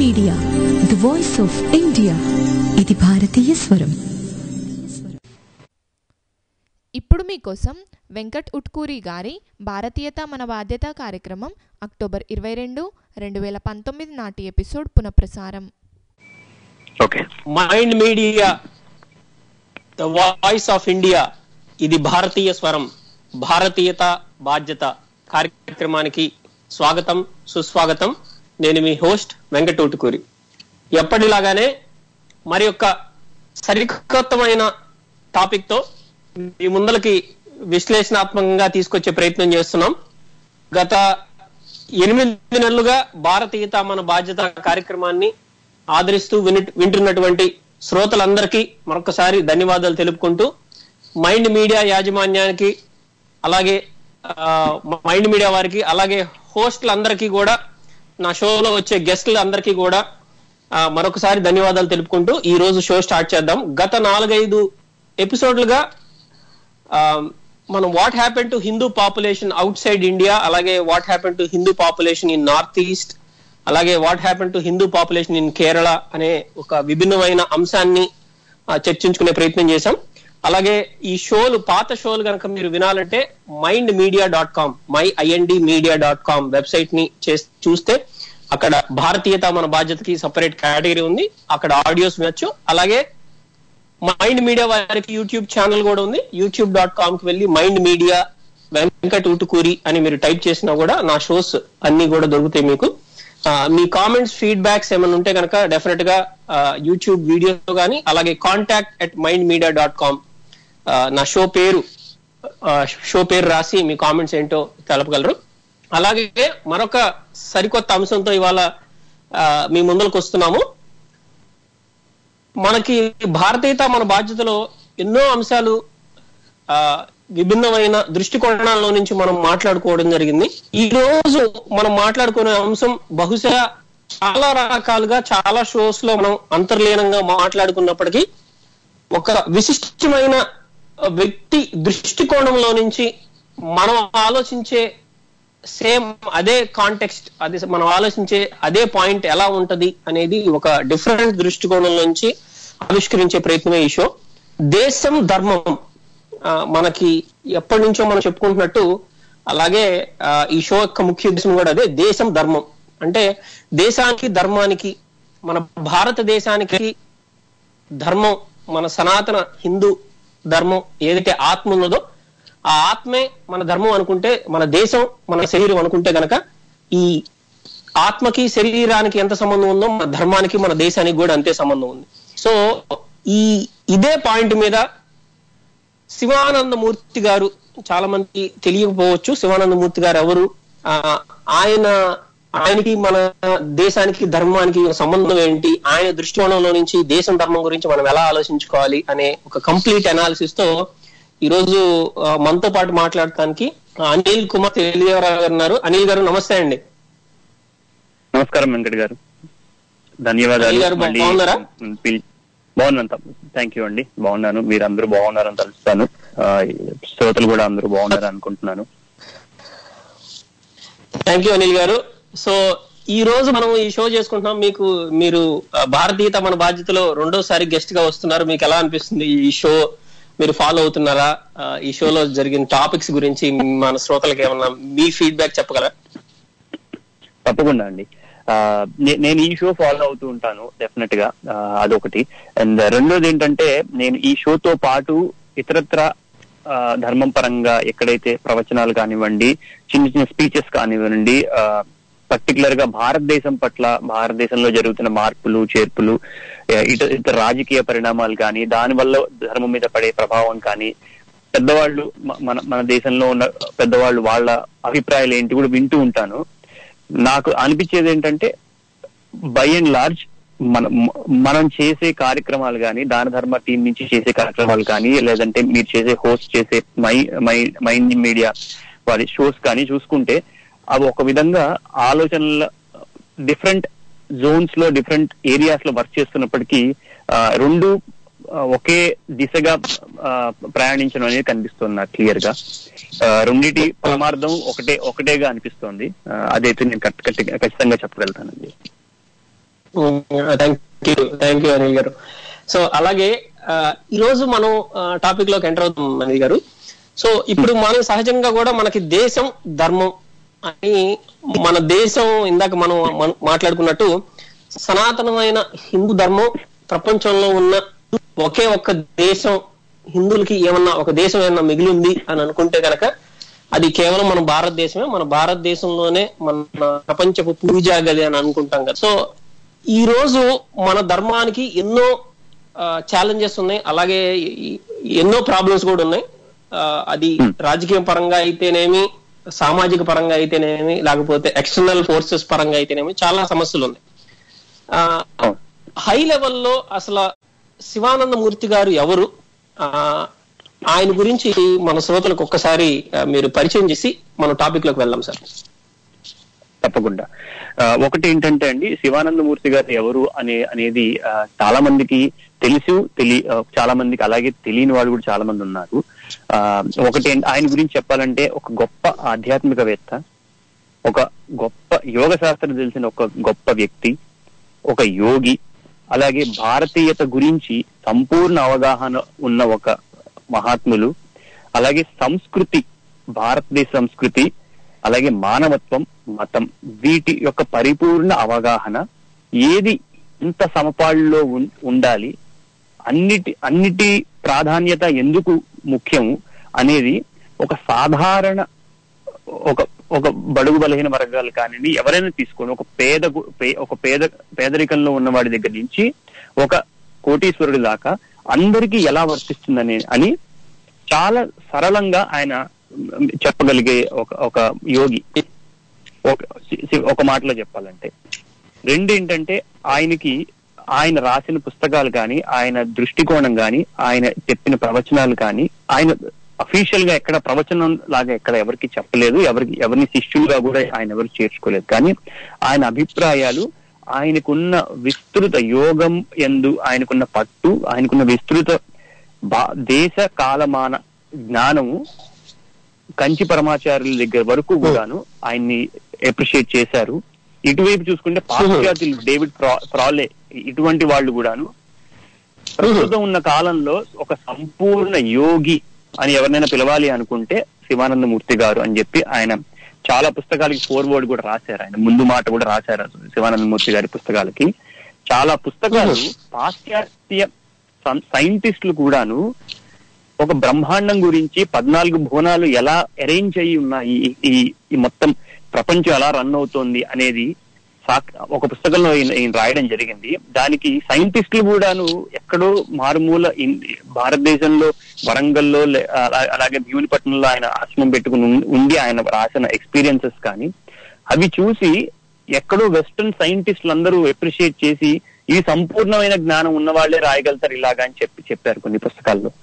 Media the voice of India ఇది భారతీయ స్వరం ఇప్పుడు మీకోసం వెంకట్ ఉట్కూరి గారి భారతీయత మన బాధ్యత కార్యక్రమం అక్టోబర్ ఇరవై రెండు రెండు వేల పంతొమ్మిది నాటి ఎపిసోడ్ పునఃప్రసారం okay mind media the voice of India ఇది భారతీయ స్వరం భారతీయత బాధ్యత కార్యక్రమానికి స్వాగతం సుస్వాగతం నేను మీ హోస్ట్ వెంకటూటుకూరి ఎప్పటిలాగానే మరి యొక్క సరికొత్తమైన టాపిక్ తో మీ ముందలకి విశ్లేషణాత్మకంగా తీసుకొచ్చే ప్రయత్నం చేస్తున్నాం గత ఎనిమిది నెలలుగా భారతీయత మన బాధ్యత కార్యక్రమాన్ని ఆదరిస్తూ విని వింటున్నటువంటి శ్రోతలందరికీ మరొకసారి ధన్యవాదాలు తెలుపుకుంటూ మైండ్ మీడియా యాజమాన్యానికి అలాగే ఆ, మైండ్ మీడియా వారికి అలాగే హోస్టులందరికీ కూడా నా షోలో వచ్చే గెస్టులు అందరికీ కూడా ఆ, మరొకసారి ధన్యవాదాలు తెలుపుకుంటూ ఈ రోజు షో స్టార్ట్ చేద్దాం గత నాలుగైదు ఎపిసోడ్లుగా ఆ, మనం what happen to Hindu population outside India అలాగే what happen to Hindu population in north east అలాగే what happen to Hindu population in Kerala అనే ఒక విభిన్నమైన అంశాన్ని ఆ, చర్చించుకునే ప్రయత్నం చేశాం అలాగే ఈ షోలు పాత షోలు కనుక మీరు వినాలంటే mind media dot com my IND media dot com website ని చేస్- చూస్తే అక్కడ భారతీయత మన బాధ్యతకి సపరేట్ కేటగిరీ ఉంది అక్కడ ఆడియోస్ వినొచ్చు అలాగే మైండ్ మీడియా వారికి యూట్యూబ్ ఛానల్ కూడా ఉంది యూట్యూబ్ డాట్ కామ్ కి వెళ్ళి మైండ్ మీడియా వెంకట్ ఉటుకూరి అని మీరు టైప్ చేసినా కూడా నా షోస్ అన్ని కూడా దొరుకుతాయి మీకు ఆ, మీ కామెంట్స్ ఫీడ్బ్యాక్స్ ఏమైనా ఉంటే కనుక డెఫినెట్ గా యూట్యూబ్ వీడియో కానీ అలాగే contact at mind media dot com నా షో పేరు షో పేరు రాసి మీ కామెంట్స్ ఏంటో తెలపగలరు అలాగే మరొక సరికొత్త అంశంతో ఇవాళ ఆ, మీ ముందరకు వస్తున్నాము మనకి భారతీయత మన బాధ్యతలో ఎన్నో అంశాలు ఆ విభిన్నమైన దృష్టికోణాల్లో నుంచి మనం మాట్లాడుకోవడం జరిగింది ఈ రోజు మనం మాట్లాడుకునే అంశం బహుశా చాలా రకాలుగా చాలా షోస్ లో మనం అంతర్లీనంగా మాట్లాడుకున్నప్పటికీ ఒక విశిష్టమైన వ్యక్తి దృష్టికోణంలో నుంచి మనం ఆలోచించే సేమ్ అదే కాంటెక్స్ట్ అది మనం ఆలోచించే అదే పాయింట్ ఎలా ఉంటది అనేది ఒక డిఫరెంట్ దృష్టికోణం నుంచి ఆవిష్కరించే ప్రయత్నమే ఈ షో దేశం ధర్మం ఆ, మనకి ఎప్పటి నుంచో మనం చెప్పుకుంటున్నట్టు అలాగే ఆ, ఈ షో యొక్క ముఖ్య ఉద్దేశం కూడా అదే దేశం ధర్మం అంటే దేశానికి ధర్మానికి మన భారతదేశానికి ధర్మం మన సనాతన హిందూ ధర్మం ఏదైతే ఆత్మ ఉన్నదో ఆ ఆత్మే మన ధర్మం అనుకుంటే మన దేశం మన శరీరం అనుకుంటే గనక ఈ ఆత్మకి శరీరానికి ఎంత సంబంధం ఉందో మన ధర్మానికి మన దేశానికి కూడా అంతే సంబంధం ఉంది సో ఈ ఇదే పాయింట్ మీద శివానందమూర్తి గారు చాలా మంది తెలియకపోవచ్చు శివానందమూర్తి గారు ఎవరు ఆ, ఆయన ఆయనకి మన దేశానికి ధర్మానికి సంబంధం ఏంటి ఆయన దృష్టికోణంలో నుంచి దేశం ధర్మం గురించి మనం ఎలా ఆలోచించుకోవాలి అనే ఒక కంప్లీట్ అనాలిసిస్ తో ఈ రోజు ఆ, మనతో పాటు మాట్లాడటానికి ఆ, అనిల్ కుమార్ తెలియరావు గారు ఉన్నారు అనిల్ గారు నమస్తే అండి నమస్కారం వెంకట్ గారు ధన్యవాదాలు అనిల్ గారు మళ్ళీ బాగున్నారా? పిల్- బాగున్నాను థ్యాంక్ యూ అండి బాగున్నాను మీరు అందరూ బాగున్నారని తలుస్తాను ఆ, శ్రోతలు కూడా అందరూ బాగున్నారు అనుకుంటున్నాను థ్యాంక్ యూ అనిల్ గారు సో ఈ రోజు మనం ఈ షో చేసుకుంటున్నాం మీకు మీరు ఆ, భారతీయత మన బాధ్యతలో రెండోసారి గెస్ట్ గా వస్తున్నారు మీకు ఎలా అనిపిస్తుంది ఈ షో మీరు ఫాలో అవుతున్నారా ఆ, ఈ షోలో జరిగిన టాపిక్స్ గురించి మన శ్రోతలకు ఏమన్నా మీ ఫీడ్బ్యాక్ చెప్పగలరా తప్పకుండా అండి ఆ, నే- నేను ఈ షో ఫాలో అవుతూ ఉంటాను డెఫినెట్ గా ఆ, అదొకటి అండ్ రెండోది ఏంటంటే నేను ఈ షోతో పాటు ఇతరత్ర ఆ, ధర్మం పరంగా ఎక్కడైతే ప్రవచనాలు కానివ్వండి చిన్న చిన్న స్పీచెస్ కానివ్వండి పర్టికులర్ గా భారతదేశం పట్ల భారతదేశంలో జరుగుతున్న మార్పులు చేర్పులు ఆ, ఇత ఇతర రాజకీయ పరిణామాలు కానీ దాని వల్ల ధర్మం మీద పడే ప్రభావం కానీ పెద్దవాళ్ళు మ- మన మన దేశంలో ఉన్న పెద్దవాళ్ళు వాళ్ళ అభిప్రాయాలు ఏంటి కూడా వింటూ ఉంటాను నాకు అనిపించేది ఏంటంటే బై అండ్ లార్జ్ మన మనం చేసే కార్యక్రమాలు కానీ దాన ధర్మ టీం నుంచి చేసే కార్యక్రమాలు కానీ లేదంటే మీరు చేసే హోస్ట్ చేసే మై మై మైండ్ మీడియా వారి షోస్ కానీ చూసుకుంటే అవి ఒక విధంగా ఆలోచనల డిఫరెంట్ జోన్స్ లో డిఫరెంట్ ఏరియాస్ లో వర్క్ చేస్తున్నప్పటికీ ఆ, రెండు ఆ, ఒకే దిశగా ఆ, ప్రయాణించడం అనేది కనిపిస్తుంది నాకు క్లియర్ గా ఆ, రెండిటి పరమార్థం ఒకటే ఒకటేగా అనిపిస్తోంది ఆ, అదైతే నేను కట్- కట్- ఖచ్చితంగా చెప్పగలుగుతానండి thank you thank you Anil గారు సో అలాగే ఆ, ఈ రోజు మనం టాపిక్ లోకి ఎంటర్ అవుతాం అనిల్ గారు సో ఇప్పుడు మనం సహజంగా కూడా మనకి దేశం ధర్మం అని మన దేశం ఇందాక మనం మన- మాట్లాడుకున్నట్టు సనాతనమైన హిందూ ధర్మం ప్రపంచంలో ఉన్న ఒకే ఒక్క దేశం హిందువులకి ఏమన్నా ఒక దేశం ఏమన్నా మిగిలి ఉంది అని అనుకుంటే కనుక అది కేవలం మన భారతదేశమే మన భారతదేశంలోనే మన ప్రపంచపు పూజా గది అని అనుకుంటాం కదా సో ఈ రోజు మన ధర్మానికి ఎన్నో ఛాలెంజెస్ ఉన్నాయి అలాగే ఈ- ఎన్నో ప్రాబ్లమ్స్ కూడా ఉన్నాయి ఆ, అది రాజకీయ పరంగా అయితేనేమి సామాజిక పరంగా అయితేనేమి లేకపోతే ఎక్స్టర్నల్ ఫోర్సెస్ పరంగా అయితేనేమి చాలా సమస్యలు ఉన్నాయి ఆ, అవును. హై లెవెల్లో అసలు శివానందమూర్తి గారు ఎవరు ఆ, ఆయన గురించి మన శ్రోతలకు ఒక్కసారి ఆ, మీరు పరిచయం చేసి మన టాపిక్ లోకి వెళ్దాం సార్ తప్పకుండా ఆ, ఒకటి ఏంటంటే అండి శివానందమూర్తి గారు ఎవరు అనే అనేది ఆ, చాలా మందికి తెలుసు తెలి ఆ, చాలా మందికి అలాగే తెలియని వాళ్ళు కూడా చాలా మంది ఉన్నారు ఆ, ఒకటి ఏం- ఆయన గురించి చెప్పాలంటే ఒక గొప్ప ఆధ్యాత్మికవేత్త ఒక గొప్ప యోగ శాస్త్రం తెలిసిన ఒక గొప్ప వ్యక్తి ఒక యోగి అలాగే భారతీయత గురించి సంపూర్ణ అవగాహన ఉన్న ఒక మహాత్ములు అలాగే సంస్కృతి భారతదేశ సంస్కృతి అలాగే మానవత్వం మతం వీటి యొక్క పరిపూర్ణ అవగాహన ఏది ఇంత సమపాళ్ళలో ఉం- ఉండాలి అన్నిటి అన్నిటి ప్రాధాన్యత ఎందుకు ముఖ్యము అనేది ఒక సాధారణ ఒక ఒక బడుగు బలహీన వర్గాలు కానివ్వండి ఎవరైనా తీసుకోండి ఒక పేద గు- పే- ఒక పేద పేదరికంలో ఉన్న వాడి దగ్గర నుంచి ఒక కోటీశ్వరుడి దాకా అందరికీ ఎలా వర్తిస్తుందని అని చాలా సరళంగా ఆయన మ్, చెప్పగలిగే ఒక ఒక యోగి ఒక సి- సి- ఒక మాటలో చెప్పాలంటే రెండు ఏంటంటే ఆయనకి ఆయన రాసిన పుస్తకాలు కానీ ఆయన దృష్టికోణం కానీ ఆయన చెప్పిన ప్రవచనాలు కానీ ఆయన అఫీషియల్ గా ఎక్కడ ప్రవచనం లాగా ఎక్కడ ఎవరికి చెప్పలేదు ఎవరికి ఎవరిని శిష్యులుగా కూడా ఆయన ఎవరు చేర్చుకోలేదు కానీ ఆయన అభిప్రాయాలు ఆయనకున్న విస్తృత యోగం ఎందు ఆయనకున్న పట్టు ఆయనకున్న విస్తృత బా- దేశ కాలమాన జ్ఞానము కంచి పరమాచార్యుల దగ్గర వరకు కూడాను ఆయన్ని అప్రిషియేట్ చేశారు ఇటువైపు చూసుకుంటే పాశ్చాత్యులు డేవిడ్ ఫ్రా- ఫ్రాలే ఇటువంటి వాళ్ళు కూడాను ప్రస్తుతం ఉన్న కాలంలో ఒక సంపూర్ణ యోగి అని ఎవరినైనా పిలవాలి అనుకుంటే శివానందమూర్తి గారు అని చెప్పి ఆయన చాలా పుస్తకాలకి ఫోర్వర్డ్ కూడా రాశారు ఆయన ముందు మాట కూడా రాశారు శివానందమూర్తి గారి పుస్తకాలకి చాలా పుస్తకాలు పాశ్చాత్య సం- సైంటిస్టులు కూడాను ఒక బ్రహ్మాండం గురించి పద్నాలుగు భువనాలు ఎలా అరేంజ్ అయి ఉన్నాయి ఈ- ఈ ఈ మొత్తం ప్రపంచం ఎలా రన్ అవుతోంది అనేది సాక్- ఒక పుస్తకంలో ఈయన ఈయన రాయడం జరిగింది దానికి సైంటిస్టులు కూడాను ఎక్కడో మారుమూల ఇన్- భారతదేశంలో వరంగల్లో లే- అలా- అలాగే భీమునిపట్నంలో ఆయన ఆశ్రమం పెట్టుకుని ఉం- ఉండి ఆయన రాసిన ఎక్స్పీరియన్సెస్ కానీ అవి చూసి ఎక్కడో వెస్టర్న్ సైంటిస్టులు అందరూ అప్రిషియేట్ చేసి ఈ సంపూర్ణమైన జ్ఞానం ఉన్న వాళ్ళే రాయగలుగుతారు ఇలాగా అని చెప్పి చెప్పారు కొన్ని పుస్తకాల్లో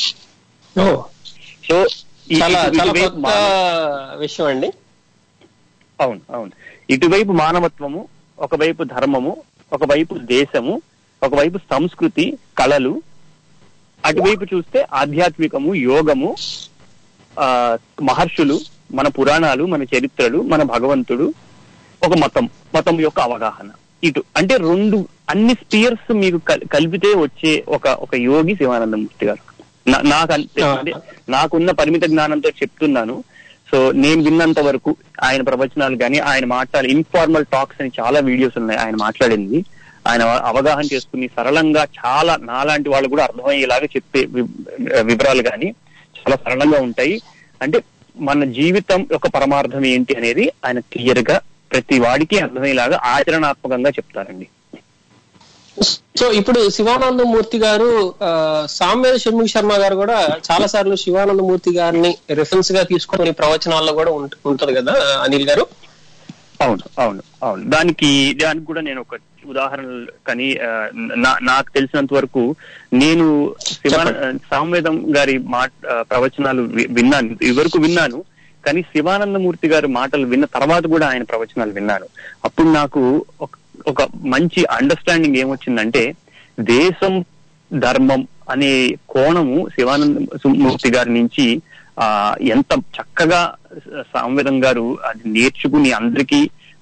సో ఈ- చాలా ఇటు- చాలా ఇటువైపు కొత్త మానవ- విషయం అండి అవును అవును ఇటువైపు మానవత్వము ఒకవైపు ధర్మము ఒకవైపు దేశము ఒకవైపు సంస్కృతి కళలు అటువైపు చూస్తే ఆధ్యాత్మికము యోగము ఆ మహర్షులు మన పురాణాలు మన చరిత్రలు మన భగవంతుడు ఒక మతం మతం యొక్క అవగాహన ఇటు అంటే రెండు అన్ని స్పియర్స్ మీకు కల్- కలిపితే వచ్చే ఒక ఒక యోగి శివానందమూర్తి గారు నా- నాకు అంతే అంటే నాకున్న పరిమిత జ్ఞానంతో చెప్తున్నాను సో నేను విన్నంత వరకు ఆయన ప్రవచనాలు కానీ ఆయన మాట్లాడే ఇన్ఫార్మల్ టాక్స్ అని చాలా వీడియోస్ ఉన్నాయి ఆయన మాట్లాడింది ఆయన అవగాహన చేసుకుని సరళంగా చాలా నాలాంటి వాళ్ళు కూడా అర్థమయ్యేలాగా చెప్పే వి- వివరాలు కానీ చాలా సరళంగా ఉంటాయి అంటే మన జీవితం యొక్క పరమార్థం ఏంటి అనేది ఆయన క్లియర్ గా ప్రతి వాడికి అర్థమయ్యేలాగా ఆచరణాత్మకంగా చెప్తారండి సో ఇప్పుడు శివానందమూర్తి గారు ఆ, సామ్వేద షణ్ముఖ శర్మ గారు కూడా చాలా సార్లు శివానందమూర్తి గారిని రిఫరెన్స్ గా తీసుకొని ప్రవచనాల్లో కూడా ఉంట- ఉంటది కదా అనిల్ గారు అవును అవును అవును దానికి దానికి కూడా నేను ఒక ఉదాహరణ కానీ ఆ, నా- నాకు తెలిసినంత వరకు నేను శివాన సామవేదం గారి మాట ఆ, ప్రవచనాలు వి- విన్నాను ఇవరకు విన్నాను కానీ శివానందమూర్తి గారి మాటలు విన్న తర్వాత కూడా ఆయన ప్రవచనాలు విన్నాను అప్పుడు నాకు ఒక- ఒక మంచి అండర్స్టాండింగ్ ఏమొచ్చిందంటే దేశం ధర్మం అనే కోణము శివానంద మూర్తి గారి నుంచి ఆ ఎంత చక్కగా సంవేదం గారు అది నేర్చుకుని అందరికీ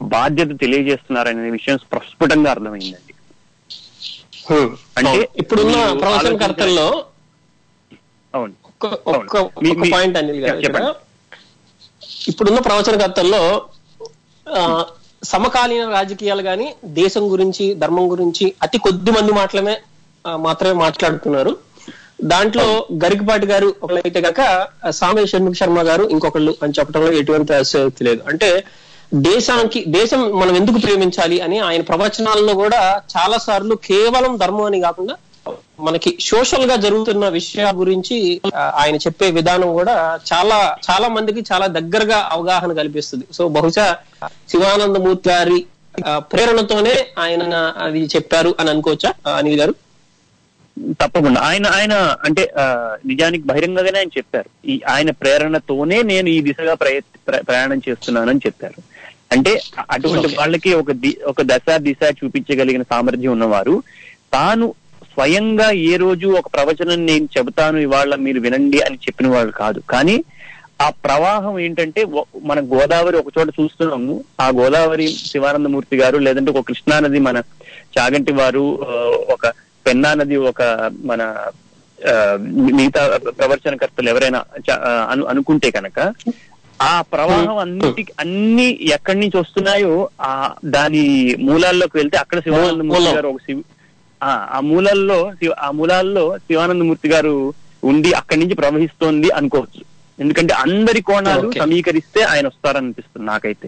బాధ్యత తెలియజేస్తున్నారనే విషయం ప్రస్ఫుటంగా అర్థమైందండి హ్మ్. అంటే అవును. ఇప్పుడున్న మీరు ప్రవచనకర్తల్లో అవును ఒక్క ఒక్క మీ- ఒక్క మీ- పాయింట్ అనిల్ గారు ఇక్కడ చెప్పండి. ఇప్పుడున్న ప్రవచనకర్తల్లో ఆ, సమకాలీన రాజకీయాలు గాని దేశం గురించి ధర్మం గురించి అతి కొద్ది మంది మాత్రమే ఆ, మాత్రమే మాట్లాడుతున్నారు దాంట్లో గరికపాటి గారు ఒకళ్ళైతే కనుక సామే షణ్ముఖ శర్మ గారు ఇంకొకళ్ళు అని చెప్పడంలో ఎటువంటి అసక్తి లేదు అంటే దేశానికి దేశం మనం ఎందుకు ప్రేమించాలి అని ఆయన ప్రవచనాల్లో కూడా చాలా సార్లు కేవలం ధర్మం అని కాకుండా మనకి సోషల్ గా జరుగుతున్న విషయాల గురించి ఆ, ఆయన చెప్పే విధానం కూడా చాలా చాలా మందికి చాలా దగ్గరగా అవగాహన కల్పిస్తుంది సో బహుశా శివానందమూర్తి గారి ఆ, ప్రేరణతోనే ఆయన అది చెప్పారు అని అనుకోవచ్చా ఆ, అనిల్ గారు తప్పకుండా ఆయన ఆయన అంటే ఆ, నిజానికి బహిరంగంగానే ఆయన చెప్పారు ఈ ఆయన ప్రేరణతోనే నేను ఈ దిశగా ప్రయ- ప్ర- ప్రయాణం చేస్తున్నానని చెప్పారు అంటే అ- అటువంటి Okay. వాళ్ళకి ఒక ది- ఒక దశ దిశ చూపించగలిగిన సామర్థ్యం ఉన్నవారు తాను స్వయంగా ఏ రోజు ఒక ప్రవచనం నేను చెబుతాను ఇవాళ మీరు వినండి అని చెప్పిన వాళ్ళు కాదు కానీ ఆ ప్రవాహం ఏంటంటే ఒ- మన గోదావరి ఒక చోట చూస్తున్నాము ఆ గోదావరి శివానందమూర్తి గారు లేదంటే ఒక కృష్ణానది మన చాగంటి వారు ఆ, ఒక పెన్నా నది ఒక మన ఆ, మిగతా ప్రవచనకర్తలు ఎవరైనా చ- ఆ, అను అనుకుంటే కనుక ఆ ప్రవాహం అన్నిటికి అన్ని ఎక్కడి నుంచి వస్తున్నాయో ఆ దాని మూలాల్లోకి వెళ్తే అక్కడ శివానందమూర్తి మూలం. గారు ఒక శివ ఆ ఆ మూలాల్లో శివ- ఆ మూలాల్లో శివానందమూర్తి గారు ఉండి అక్కడి నుంచి ప్రవహిస్తోంది అనుకోవచ్చు ఎందుకంటే అందరి కోణాలు Okay. సమీకరిస్తే ఆయన వస్తారనిపిస్తుంది నాకైతే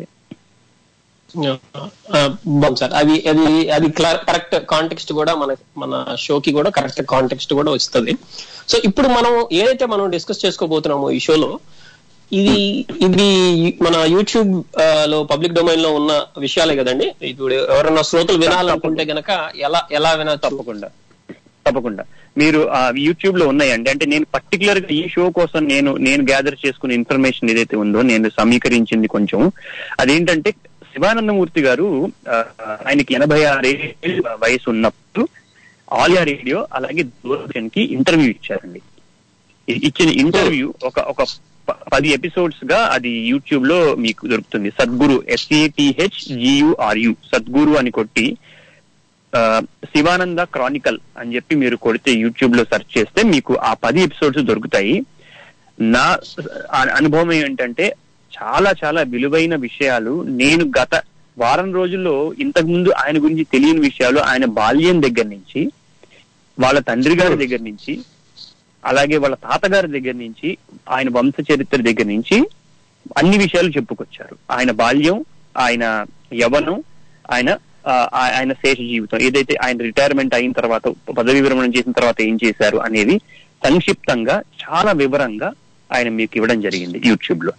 ఆ, బాగుంది సార్ అది అది అది కరెక్ట్ కాంటెక్స్ట్ కూడా మన మన షోకి కూడా కరెక్ట్ కాంటెక్స్ట్ కూడా వస్తుంది సో ఇప్పుడు మనం ఏదైతే మనం డిస్కస్ చేసుకోబోతున్నామో ఈ షోలో ఇది ఇది మన యూట్యూబ్ ఆ, లో పబ్లిక్ డొమైన్ లో ఉన్న విషయాలే కదండి ఇప్పుడు ఎవరైనా శ్రోతలు వినాలనుకుంటే గనక ఎలా ఎలా వినొచ్చు తప్పకుండా తప్పకుండా మీరు ఆ యూట్యూబ్ లో ఉన్నాయండి అంటే నేను పర్టికులర్ గా ఈ షో కోసం నేను నేను గ్యాదర్ చేసుకున్న ఇన్ఫర్మేషన్ ఏదైతే ఉందో నేను సమీకరించింది కొంచెం అదేంటంటే శివానందమూర్తి గారు ఆ, ఆయనకి ఎనభై ఆరేళ్ళ వయసు ఉన్నప్పుడు ఆలియా రేడియో అలాగే దూరదర్శన్ కి ఇంటర్వ్యూ ఇచ్చారండి ఇ- ఇచ్చిన ఇంటర్వ్యూ ఒక ఒక ప- పది ఎపిసోడ్స్ గా అది యూట్యూబ్ లో మీకు దొరుకుతుంది సద్గురు ఎస్ఏటిహెచ్ జియుఆర్యు సద్గురు అని కొట్టి ఆ, శివానంద క్రానికల్ అని చెప్పి మీరు కొడితే యూట్యూబ్ లో సెర్చ్ చేస్తే మీకు ఆ పది ఎపిసోడ్స్ దొరుకుతాయి నా ఆ- అనుభవం ఏంటంటే చాలా చాలా విలువైన విషయాలు నేను గత వారం రోజుల్లో ఇంతకు ముందు ఆయన గురించి తెలియని విషయాలు ఆయన బాల్యం దగ్గర నుంచి వాళ్ళ తండ్రి గారి దగ్గర నుంచి అలాగే వాళ్ళ తాతగారి దగ్గర నుంచి ఆయన వంశ చరిత్ర దగ్గర నుంచి అన్ని విషయాలు చెప్పుకొచ్చారు ఆయన బాల్యం ఆయన యవనం ఆయన ఆ, ఆ- ఆయన శేష జీవితం ఏదైతే ఆయన రిటైర్మెంట్ అయిన తర్వాత పదవి విరమణ చేసిన తర్వాత ఏం చేశారు అనేది సంక్షిప్తంగా చాలా వివరంగా ఆయన మీకు ఇవ్వడం జరిగింది యూట్యూబ్ లో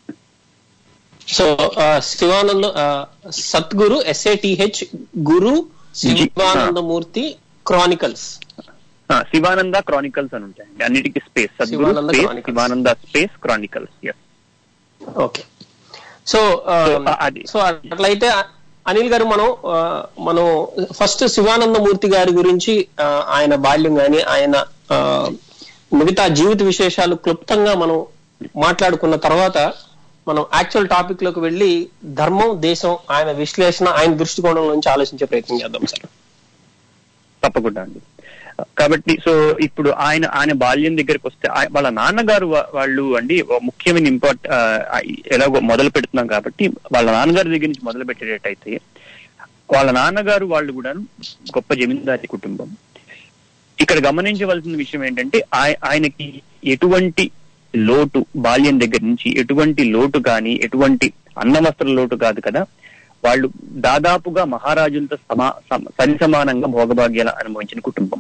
సో ఆ, శివానంద ఆ, సద్గురు ఎస్ఏటిహెచ్ గురు శివానందమూర్తి క్రానికల్స్ ఆ, శివానంద క్రానికల్స్ అని ఉంటాయండి అన్నిటికీ space Sadguru Shivananda space Chronicles. Shivananda space chronicles yes okay so ఆ, So, ఆ- అది. సో అట్లయితే అనిల్ గారు మనం ఆ, మనం ఫస్ట్ శివానందమూర్తి గారి గురించి ఆ, ఆయన బాల్యం గాని ఆయన ఆ, మిగతా జీవిత విశేషాలు క్లుప్తంగా మనం మాట్లాడుకున్న తర్వాత మనం యాక్చువల్ టాపిక్ లోకి వెళ్ళి ధర్మం దేశం ఆయన విశ్లేషణ ఆయన దృష్టికోణం నుంచి ఆలోచించే ప్రయత్నం చేద్దాం సార్ తప్పకుండా అండి కాబట్టి సో ఇప్పుడు ఆయన ఆయన బాల్యం దగ్గరికి వస్తే ఆయ- వాళ్ళ నాన్నగారు వా- వాళ్ళు అండి ఓ ముఖ్యమైన ఇంపార్ట్ ఆ, ఎలాగో మొదలు పెడుతున్నాం కాబట్టి వాళ్ళ నాన్నగారి దగ్గర నుంచి మొదలు పెట్టేటట్టయితే వాళ్ళ నాన్నగారు వాళ్ళు కూడా గొప్ప జమీందారి కుటుంబం ఇక్కడ గమనించవలసిన విషయం ఏంటంటే ఆయ- ఆయనకి ఎటువంటి లోటు బాల్యం దగ్గర నుంచి ఎటువంటి లోటు కానీ ఎటువంటి అన్నవస్త్ర లోటు కాదు కదా వాళ్ళు దాదాపుగా మహారాజులతో సమా సమ- సరి సమానంగా భోగభాగ్యాలు అనుభవించిన కుటుంబం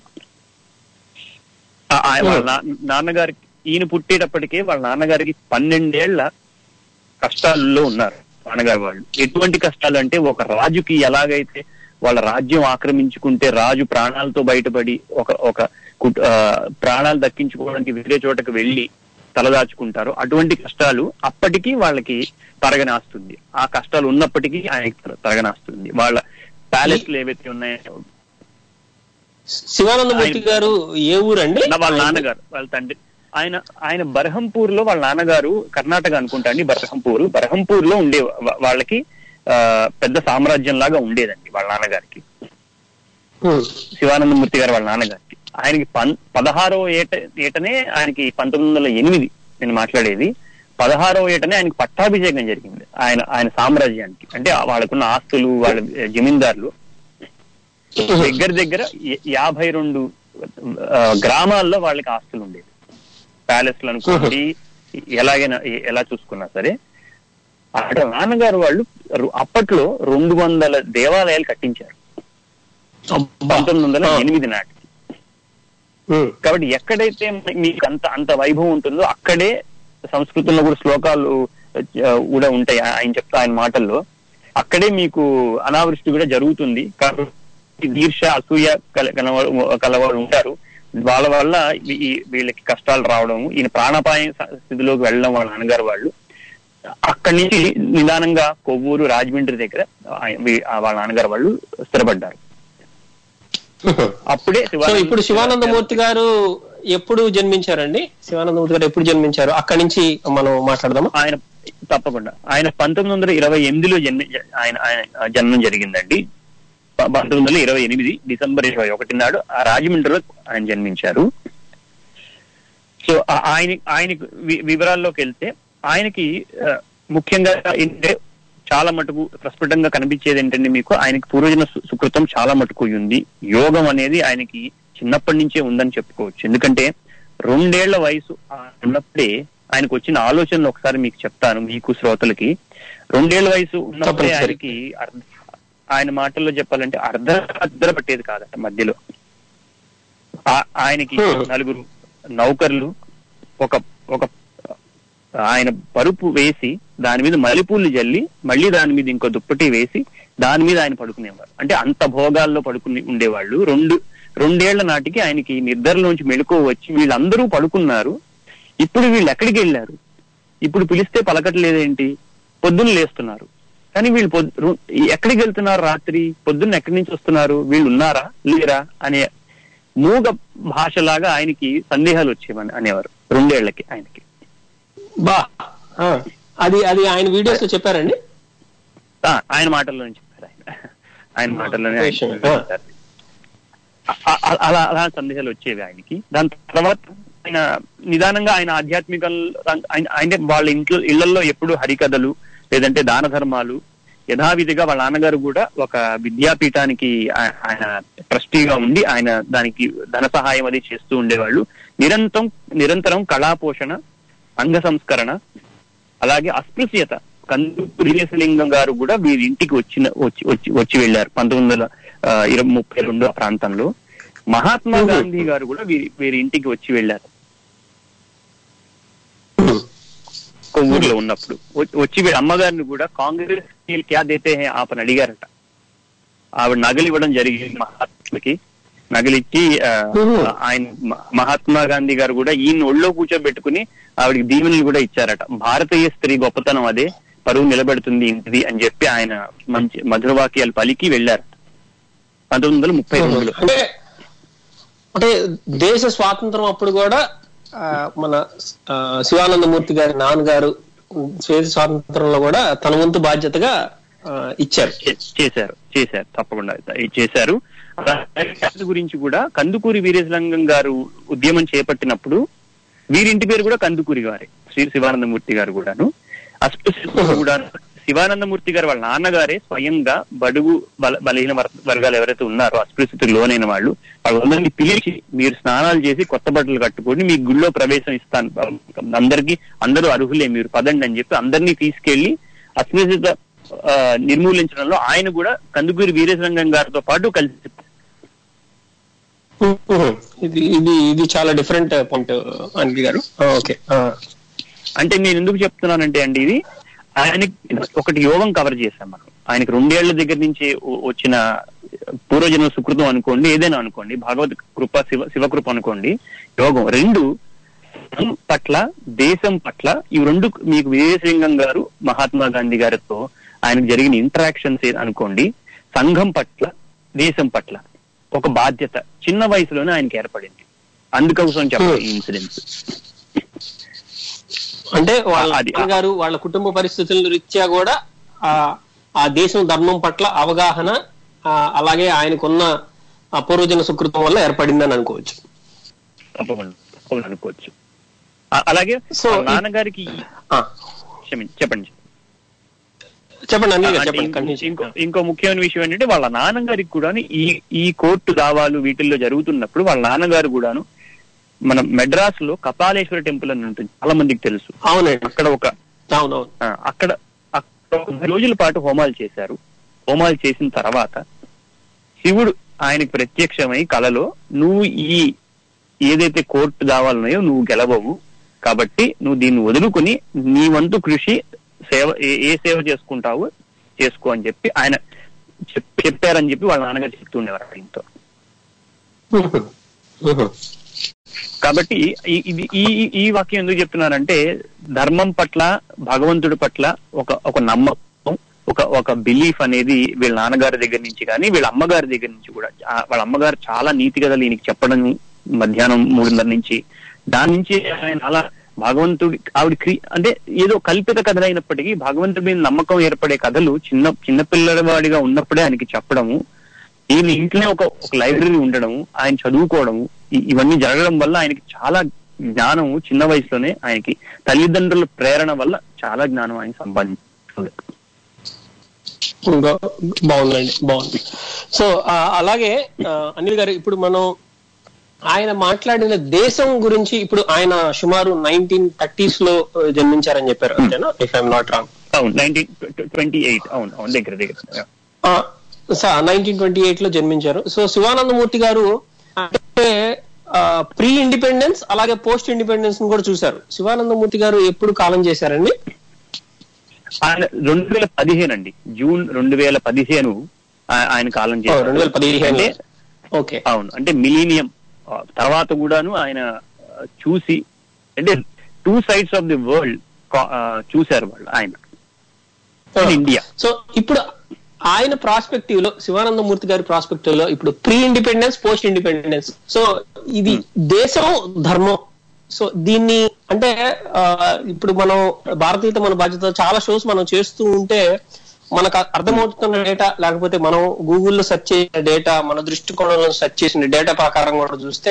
ఆ- ఆ- వాళ్ళ నా- నాన్నగారికి ఈయన పుట్టేటప్పటికే వాళ్ళ నాన్నగారికి పన్నెండేళ్ల కష్టాల్లో ఉన్నారు నాన్నగారు వాళ్ళు ఎటువంటి కష్టాలు అంటే ఒక రాజుకి ఎలాగైతే వాళ్ళ రాజ్యం ఆక్రమించుకుంటే రాజు ప్రాణాలతో బయటపడి ఒక ఒక కుట్- ఆ, ప్రాణాలు దక్కించుకోవడానికి వేరే చోటకు వెళ్ళి తలదాచుకుంటారు అటువంటి కష్టాలు అప్పటికీ వాళ్ళకి తరగనాస్తుంది ఆ కష్టాలు ఉన్నప్పటికీ ఆయనకి తర- తరగనాస్తుంది వాళ్ళ ప్యాలెస్లు ఏవైతే ఉన్నాయో శివానందమూర్తి ఆయన- గారు ఏ ఊరండి నా- వాళ్ళ నాన్నగారు వాళ్ళ తండ్రి ఆయన ఆయన బర్హంపూర్ లో వాళ్ళ నాన్నగారు కర్ణాటక అనుకుంటా అండి బర్హంపూర్ బర్హంపూర్ లో ఉండే వా- వాళ్ళకి ఆ, పెద్ద సామ్రాజ్యం లాగా ఉండేదండి వాళ్ళ నాన్నగారికి ఉమ్, శివానందమూర్తి గారు వాళ్ళ నాన్నగారికి ఆయనకి పన్ పదహారో ఏట ఏటనే ఆయనకి పంతొమ్మిది వందల ఎనిమిది నేను మాట్లాడేది పదహారో ఏటనే ఆయనకి పట్టాభిషేకం జరిగింది ఆయన ఆయన సామ్రాజ్యానికి అంటే వాళ్ళకున్న ఆస్తులు వాళ్ళ జమీందారులు దగ్గర దగ్గర యా- యాభై రెండు ఆ, గ్రామాల్లో వాళ్ళకి ఆస్తులు ఉండేవి ప్యాలెస్లు అనుకోండి ఎలాగైనా ఎ- ఎలా చూసుకున్నా సరే అక్కడ నాన్నగారు వాళ్ళు రు- అప్పట్లో రెండు వందల దేవాలయాలు కట్టించారు అబ్బా. పంతొమ్మిది వందల ఆ, ఎనిమిది నాటికి ఉమ్, కాబట్టి ఎక్కడైతే మీకు అంత అంత వైభవం ఉంటుందో అక్కడే సంస్కృతంలో కూడా శ్లోకాలు ఆ, కూడా ఉంటాయి ఆ- ఆయన చెప్తా ఆయన మాటల్లో అక్కడే మీకు అనావృష్టి కూడా జరుగుతుంది కాబట్టి దీర్ష అసూయ కల- కలవారు కలవారు ఉంటారు వాళ్ళ వల్ల ఈ- ఈ వీళ్ళకి కష్టాలు రావడం ఈయన ప్రాణాపాయ స- స్థితిలోకి వెళ్ళడం వాళ్ళ నాన్నగారు వాళ్ళు అక్కడి నుంచి నిదానంగా కొవ్వూరు రాజమండ్రి దగ్గర ఆయన- వీ- ఆ వాళ్ళ నాన్నగారు వాళ్ళు స్థిరపడ్డారు ఉమ్. అప్పుడే సో శివానంద- ఇప్పుడు శివానందమూర్తి గారు ఎప్పుడు జన్మించారండి శివానందమూర్తి గారు ఎప్పుడు జన్మించారు అక్కడి నుంచి మనం మాట్లాడదామా ఆయన తప్పకుండా ఆయన పంతొమ్మిది వందల ఇరవై ఎనిమిదిలో జన్మి ఆయన ఆయన జన్మం జరిగిందండి ప- పంతొమ్మిది వందల ఇరవై ఎనిమిది డిసెంబర్ ఇరవై ఒకటి నాడు ఆ రాజమండ్రిలో ఆయన జన్మించారు సో ఆ- ఆయన ఆయన వి- వివరాల్లోకి వెళ్తే ఆయనకి ఆ, ముఖ్యంగా ఏంటంటే చాలా మటుకు ప్రస్ఫుటంగా కనిపించేది ఏంటంటే మీకు ఆయనకి పూర్వజన సు- సుకృతం చాలా మటుకు ఉంది యోగం అనేది ఆయనకి చిన్నప్పటి నుంచే ఉందని చెప్పుకోవచ్చు ఎందుకంటే రెండేళ్ల వయసు ఆ ఉన్నప్పుడే ఆయనకు వచ్చిన ఆలోచనలు ఒకసారి మీకు చెప్తాను మీకు శ్రోతలకి రెండేళ్ల వయసు ఉన్నప్పుడే తప్పనిసరి. ఆయనకి అర్ధ- ఆయన మాటల్లో చెప్పాలంటే అర్ధ అర్ధ పట్టేది కాదట మధ్యలో ఆ- ఆయనకి Hmm. నలుగురు నౌకర్లు ఒక ఒక ఆయన పరుపు వేసి దాని మీద మల్లెపూలు జల్లి మళ్ళీ దాని మీద ఇంకో దుప్పటి వేసి దాని మీద ఆయన పడుకునేవారు అంటే అంత భోగాల్లో పడుకుని ఉండేవాళ్ళు రెండు రెండేళ్ల నాటికి ఆయనకి నిద్రలోంచి మెళుకో వచ్చి వీళ్ళందరూ పడుకున్నారు ఇప్పుడు వీళ్ళు ఎక్కడికి వెళ్ళారు ఇప్పుడు పిలిస్తే పలకట్లేదేంటి పొద్దున్న లేస్తున్నారు కానీ వీళ్ళు పొద్దు రు- ఎక్కడికి వెళ్తున్నారు రాత్రి పొద్దున్న ఎక్కడి నుంచి వస్తున్నారు వీళ్ళు ఉన్నారా లేరా అనే మూగ భాషలాగా ఆయనకి సందేహాలు వచ్చేవని అనేవారు రెండేళ్లకి ఆయనకి బా ఆ, అది అది ఆయన వీడియోస్ లో చెప్పారండి ఆ, ఆయన మాటల్లోనే చెప్పారు ఆయన ఆయన మాటల్లోనే ఆయన విషయం. చెప్పారు. అ- అ- అలా అలా సందేహాలు వచ్చేవి ఆయనకి దాని తర్వాత ఆయన నిదానంగా ఆయన ఆధ్యాత్మిక రంగ- ఆయన ఆయన వాళ్ళ ఇంట్లో ఇళ్లలో ఎప్పుడు హరికథలు లేదంటే దాన ధర్మాలు యథావిధిగా వాళ్ళ నాన్నగారు కూడా ఒక విద్యాపీఠానికి ఆ- ఆయన ట్రస్టీగా ఉండి ఆయన దానికి ధన సహాయం అది చేస్తూ ఉండేవాళ్ళు నిరంతరం నిరంతరం కళా పోషణ అంగ సంస్కరణ అలాగే అస్పృశ్యత కందుకు శ్రీనివాసలింగం గారు కూడా వీరి ఇంటికి వచ్చిన వచ్చి వచ్చి వచ్చి వెళ్ళారు పంతొమ్మిది వందల ఆ, ఇరవై ముప్పై రెండు ఆ ప్రాంతంలో మహాత్మా మ్మ్. గాంధీ గారు కూడా వీరి వీరి ఇంటికి వచ్చి వెళ్ళారు కొవ్వూరులో ఉన్నప్పుడు వ- వచ్చి వీళ్ళ అమ్మగారిని కూడా కాంగ్రెస్ కి క్యా దేతే హే ఆపని అడిగారట ఆవిడ నగలు ఇవ్వడం జరిగింది మహాత్ములకి నగలిచ్చి ఆ, మ్మ్. ఆయన మ- మహాత్మా గాంధీ గారు కూడా ఈయన ఒళ్ళో కూర్చోబెట్టుకుని ఆవిడకి దీవెనలు కూడా ఇచ్చారట భారతీయ స్త్రీ గొప్పతనం అదే పరువు నిలబెడుతుంది ఇంటిది అని చెప్పి ఆయన మంచి మధుర వాక్యాలు పలికి వెళ్ళారు పంతొమ్మిది వందల ముప్పై రెండులో అంటే అంటే దేశ స్వాతంత్రం అప్పుడు కూడా ఆ, మన ఆ, శివానందమూర్తి గారి నాన్నగారు దేశ స్వాతంత్రంలో కూడా తన వంతు బాధ్యతగా ఆ, ఇచ్చారు చే- చేశారు చేశారు తప్పకుండా ఇది చేశారు అలాగే జాతి గురించి కూడా కందుకూరి వీరేశలింగం గారు ఉద్యమం చేపట్టినప్పుడు వీరింటి పేరు కూడా కందుకూరి గారే శ్రీ శివానందమూర్తి గారు కూడాను అస్పృశ్యత కూడా శివానందమూర్తి గారు వాళ్ళ నాన్నగారే స్వయంగా బడుగు బల బలహీన వర్- వర్గాలు ఎవరైతే ఉన్నారో అస్పృశ్యతకు లోనైన వాళ్ళు వాళ్ళందరినీ పిలిచి మీరు స్నానాలు చేసి కొత్త బట్టలు కట్టుకొని మీ గుళ్ళో ప్రవేశం ఇస్తాను అందరికీ అందరూ అర్హులే మీరు పదండి అని చెప్పి అందరినీ తీసుకెళ్లి అస్పృశ్యత ఆ, నిర్మూలించడంలో ఆయన కూడా కందుకూరి వీరేశలింగం గారితో పాటు కలిసి ఇది ఇది ఇది చాలా డిఫరెంట్ పాయింట్ అనిల్ గారు ఓకే అంటే నేను ఎందుకు చెప్తున్నానంటే అండి ఇది ఆయనకి ఒకటి యోగం కవర్ చేశాం మనం ఆయనకి రెండేళ్ల దగ్గర నుంచి వ- వచ్చిన పూర్వజన్మ సుకృతం అనుకోండి ఏదైనా అనుకోండి భగవత్ కృప శివ శివకృప అనుకోండి యోగం రెండు సంఘం పట్ల దేశం పట్ల ఈ రెండు మీకు వీరేశలింగం గారు మహాత్మా గాంధీ గారితో ఆయనకు జరిగిన ఇంటరాక్షన్స్ అనుకోండి సంఘం పట్ల దేశం పట్ల ఒక బాధ్యత చిన్న వయసులోనే ఆయనకి ఏర్పడింది అందుకోసం చెప్పాలి ఈ ఇన్సిడెంట్స్ అంటే వాళ్ళ అది- నాన్నగారు వాళ్ళ కుటుంబ పరిస్థితుల రీత్యా కూడా ఆ ఆ దేశం ధర్మం పట్ల అవగాహన ఆ, అలాగే ఆయనకున్న ఆ పూర్వజన సుకృతం వల్ల ఏర్పడిందని అనుకోవచ్చు తప్పకుండా తప్పకుండా అనుకోవచ్చు ఆ- అలాగే So, వాళ్ళ ఈ- నాన్నగారికి ఆ, క్షమించి చెప్పండి చెప్పండి అనిల్ గారు అంటే చెప్పండి ఇంకో- continue ఇంకో చేయండి. ఇంకో ముఖ్యమైన విషయం ఏంటంటే వాళ్ళ నాన్నగారికి కూడా ఈ ఈ కోర్టు దావాలు వీటిల్లో జరుగుతున్నప్పుడు వాళ్ళ నాన్నగారు కూడాను మన మెడ్రాస్ లో కపాలేశ్వర టెంపుల్ అని ఉంటుంది చాలా మందికి తెలుసు అవునండి అక్కడ ఒక అవునవును ఆ, అక్కడ అక్కడ ఒక నెల రోజుల పాటు హోమాలు చేశారు హోమాలు చేసిన తర్వాత శివుడు ఆయనకు ప్రత్యక్షమై కలలో నువ్వు ఈ ఏదైతే కోర్టు దావాలు ఉన్నాయో నువ్వు గెలవవు కాబట్టి నువ్వు దీన్ని వదులుకుని నీ వంతు కృషి సేవ ఏ- ఏ సేవ చేసుకుంటావు చేసుకో అని చెప్పి ఆయన చెప్- చెప్పారని చెప్పి వాళ్ళ నాన్నగారు చెప్తుండేవారు ఆయనతో కాబట్టి ఈ- ఇది ఈ ఈ- ఈ వాక్యం ఎందుకు చెప్తున్నానంటే ధర్మం పట్ల భగవంతుడి పట్ల ఒక ఒక నమ్మకం ఒక ఒక బిలీఫ్ అనేది వీళ్ళ నాన్నగారి దగ్గర నుంచి కానీ వీళ్ళ అమ్మగారి దగ్గర నుంచి కూడా ఆ వాళ్ళ అమ్మగారు చాలా నీతి కథలు ఈయనకి చెప్పడం మధ్యాహ్నం మూడున్నర నుంచి దాని నుంచి ఆయన అలా భగవంతుడి ఆవిడ క్రి అంటే ఏదో కల్పిత కథలు అయినప్పటికీ భగవంతుడి మీద నమ్మకం ఏర్పడే కథలు చిన్న చిన్న పిల్లవాడిగా ఉన్నప్పుడే ఆయనకి చెప్పడము ఈయన ఇంట్లోనే ఒక ఒక లైబ్రరీ ఉండడము ఆయన చదువుకోవడము ఇ- ఇవన్నీ జరగడం వల్ల ఆయనకి చాలా జ్ఞానం చిన్న వయసులోనే ఆయనకి తల్లిదండ్రుల ప్రేరణ వల్ల చాలా జ్ఞానం ఆయన సంపాదించారు బా- బాగుందండి బాగుంది సో ఆ, అలాగే ఆ, అనిల్ గారు ఇప్పుడు మనం ఆయన మాట్లాడిన దేశం గురించి ఇప్పుడు ఆయన సుమారు నైన్టీన్ థర్టీస్ లో ఆ, జన్మించారని చెప్పారు అంతేనా ఇఫ్ ఐఎమ్ నాట్ రాంగ్ అవును నైన్టీన్ ట్వంటీ ఎయిట్ అవును అవును దగ్గర దగ్గర నైన్టీన్ ట్వంటీ ఎయిట్ లో జన్మించారు సో శివానందమూర్తి గారు అంటే ప్రీ ఇండిపెండెన్స్ అలాగే పోస్ట్ ఇండిపెండెన్స్ కూడా చూశారు శివానందమూర్తి గారు ఎప్పుడు కాలం చేశారండి ఆయన రెండు వేల పదిహేను అండి జూన్ రెండు వేల పదిహేను ఆ- ఆయన కాలం చేశారు. రెండు వేల పదిహేను అంటే ఓకే అవును అంటే మిలీనియం తర్వాత కూడాను ఆయన ఆ, చూసి అంటే two sides of the world చూశారు వాళ్ళు ఆయన ఇండియా సో ఇప్పుడు ఆయన ప్రాస్పెక్టివ్ లో శివానందమూర్తి గారి ప్రాస్పెక్టివ్ లో ఇప్పుడు pre independence post independence so ఇది దేశం ధర్మం సో దీన్ని అంటే ఆ, ఇప్పుడు మనం భారతీయత మన బాధ్యత చాలా షోస్ మనం చేస్తూ ఉంటే మనకు అర్థమవుతున్న డేటా లేకపోతే మనం గూగుల్లో సెర్చ్ చేసిన డేటా మన దృష్టికోణంలో సెర్చ్ చేసిన డేటా ప్రకారం కూడా చూస్తే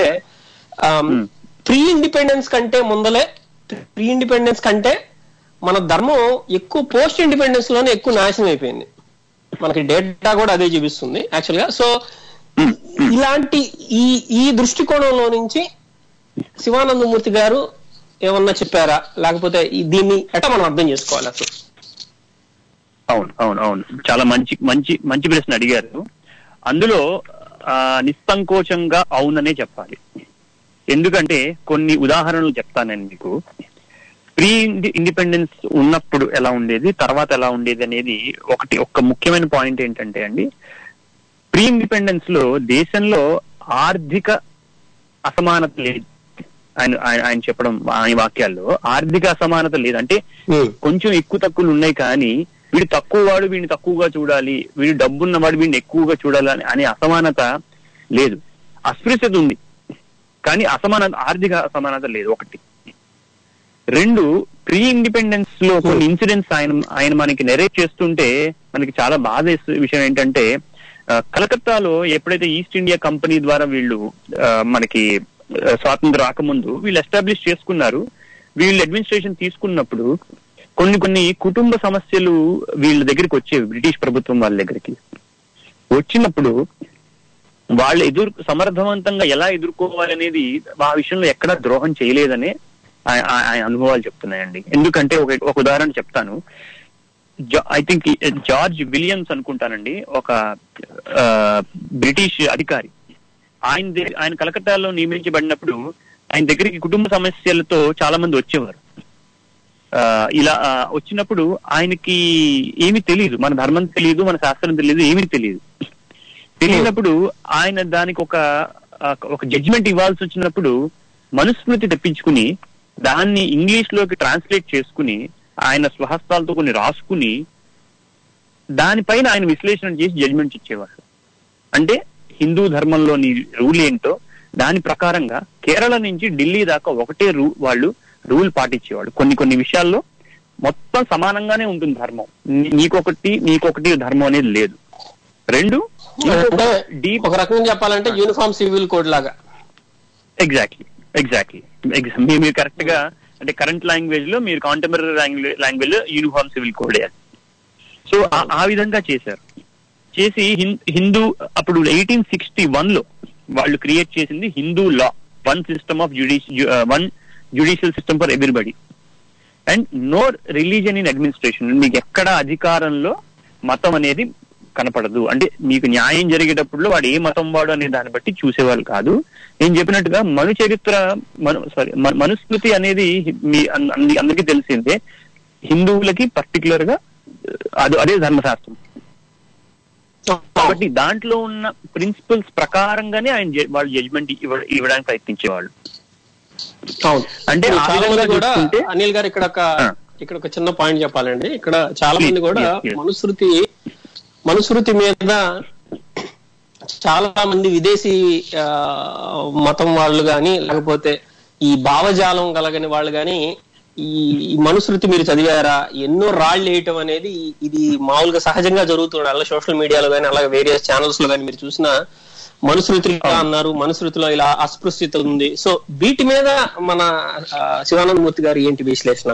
ప్రీ ఇండిపెండెన్స్ కంటే ముందలే ప్రీ ఇండిపెండెన్స్ కంటే మన ధర్మం ఎక్కువ పోస్ట్ ఇండిపెండెన్స్ లోనే ఎక్కువ నాశనం అయిపోయింది మనకి డేటా కూడా అదే చూపిస్తుంది యాక్చువల్ గా సో ఇలాంటి ఈ ఈ దృష్టికోణంలో నుంచి శివానందమూర్తి గారు ఏమన్నా చెప్పారా లేకపోతే ఈ- దీన్ని ఎట్లా మనం అర్థం చేసుకోవాలి అసలు అవును అవును అవును చాలా మంచి మంచి మంచి ప్రశ్న అడిగారు అందులో ఆ, నిస్సంకోచంగా అవుననే చెప్పాలి ఎందుకంటే కొన్ని ఉదాహరణలు చెప్తాను నేను మీకు ప్రీ ఇండిపెండెన్స్ ఉన్నప్పుడు ఎలా ఉండేది తర్వాత ఎలా ఉండేది అనేది ఒకటి ఒక ముఖ్యమైన పాయింట్ ఏంటంటే అండి ప్రీ ఇండిపెండెన్స్ లో దేశంలో ఆర్థిక అసమానత లేదు ఆయన ఆయన ఆయన చెప్పడం ఆయన వాక్యాల్లో ఆర్థిక అసమానత లేదు అంటే కొంచెం ఎక్కువ తక్కువలు ఉన్నాయి కానీ వీడు తక్కువ వాడు వీడిని తక్కువగా చూడాలి వీడు డబ్బున్న వాడు వీడిని ఎక్కువగా చూడాలి అని అనే అసమానత లేదు అస్పృశ్యత ఉంది కానీ అసమానత ఆర్థిక అసమానత లేదు ఒకటి రెండు ప్రీ ఇండిపెండెన్స్ లో కొన్ని ఇన్సిడెంట్స్ ఆయన ఆయన మనకి నెరేట్ చేస్తుంటే మనకి చాలా బాధ వేసే విషయం ఏంటంటే ఆ, కలకత్తాలో ఎప్పుడైతే ఈస్ట్ ఇండియా కంపెనీ ద్వారా వీళ్ళు ఆ, మనకి ఆ, స్వాతంత్రం రాకముందు వీళ్ళు ఎస్టాబ్లిష్ చేసుకున్నారు వీళ్ళు అడ్మినిస్ట్రేషన్ తీసుకున్నప్పుడు కొన్ని కొన్ని కుటుంబ సమస్యలు వీళ్ళ దగ్గరికి వచ్చేవి బ్రిటిష్ ప్రభుత్వం వాళ్ళ దగ్గరికి వచ్చినప్పుడు వాళ్ళు ఎదురు సమర్థవంతంగా ఎలా ఎదుర్కోవాలి అనేది ఆ విషయంలో ఎక్కడా ద్రోహం చేయలేదనే ఆయ- ఆయ- ఆయన అనుభవాలు చెప్తున్నాయండి ఎందుకంటే ఒక ఒక ఉదాహరణ చెప్తాను ఐ థింక్ జార్జ్ విలియమ్స్ అనుకుంటానండి ఒక ఆ, బ్రిటిష్ అధికారి ఆయన దగ్గర ఆయన కలకత్తాలో నియమించబడినప్పుడు ఆయన దగ్గరికి కుటుంబ సమస్యలతో చాలా మంది వచ్చేవారు ఆ, ఇలా ఆ, వచ్చినప్పుడు ఆయనకి ఏమీ తెలియదు మన ధర్మం తెలియదు మన శాస్త్రం తెలియదు ఏమీ తెలియదు తెలియనప్పుడు ఆయన దానికి ఒక ఆ, ఒక జడ్జిమెంట్ ఇవ్వాల్సి వచ్చినప్పుడు మనుస్మృతి తెప్పించుకుని దాన్ని ఇంగ్లీష్ లోకి ట్రాన్స్లేట్ చేసుకుని ఆయన స్వహస్తాలతో కొన్ని రాసుకుని దానిపైన ఆయన విశ్లేషణ చేసి జడ్జిమెంట్ ఇచ్చేవారు అంటే హిందూ ధర్మంలోని రూల్ ఏంటో దాని ప్రకారంగా కేరళ నుంచి ఢిల్లీ దాకా ఒకటే రూ వాళ్ళు రూల్ పాటించేవాడు కొన్ని కొన్ని విషయాల్లో మొత్తం సమానంగానే ఉంటుంది ధర్మం నీ- నీకొకటి నీకొకటి ధర్మం అనేది లేదు రెండు అంటే డీప్ ఒక రకంగా చెప్పాలంటే యూనిఫామ్ సివిల్ కోడ్ లాగా ఎగ్జాక్ట్లీ ఎగ్జాక్ట్లీ మీరు కరెక్ట్ గా అంటే కరెంట్ లాంగ్వేజ్ లో మీరు కాంటెంపరీ లాంగ్వేజ్ లో యూనిఫామ్ సివిల్ కోడ్ సో ఆ- ఆ విధంగా చేశారు చేసి హిం- హిందూ అప్పుడు ఎయిటీన్ సిక్స్టీ వన్ లో వాళ్ళు క్రియేట్ చేసింది Hindu law one system of judicial one judicial system for everybody and no religion in administration మీకు ఎక్కడ అధికారంలో మతం అనేది కనపడదు అంటే మీకు న్యాయం జరిగేటప్పుడు వాడు ఏ మతం వాడు అనే దాన్ని బట్టి చూసేవాళ్ళు కాదు నేను చెప్పినట్టుగా మను చరిత్ర మను సారీ మనుస్మృతి అనేది మీ అన్- అన్ని- అందరికీ తెలిసిందే హిందువులకి పర్టికులర్ గా అది అదే ధర్మశాస్త్రం కాబట్టి దాంట్లో ఉన్న ప్రిన్సిపల్స్ ప్రకారంగానే ఆయన జ- వాళ్ళు జడ్జ్మెంట్ ఇవ్వడానికి ప్రయత్నించేవాళ్ళు అవును అంటే ఇప్పుడు ఆ చాలా విధంగా మంది కూడా చూసుకుంటే అనిల్ గారు ఇక్కడ ఒక ఆ. ఇక్కడ ఒక చిన్న పాయింట్ చెప్పాలండి ఇక్కడ చాలా Please, మంది కూడా yes, yes. మనుస్మృతి మనుస్మృతి మీద చాలా మంది విదేశీ ఆ, మతం వాళ్ళు గాని లేకపోతే ఈ భావజాలం కలగని వాళ్ళు గాని ఈ ఈ మనుస్మృతి మీరు చదివారా ఎన్నో రాళ్ళు వేయటం అనేది ఇది మామూలుగా సహజంగా జరుగుతుంది అలా సోషల్ మీడియాలో కానీ అలాగే వేరియస్ ఛానల్స్ లో కానీ మీరు చూసిన మనుస్మృతి ఇలా అన్నారు మనుస్మృతిలో ఇలా అస్పృశ్యత ఉంది సో వీటి మీద మన ఆ, శివానంద మూర్తి గారు ఏంటి విశ్లేషణ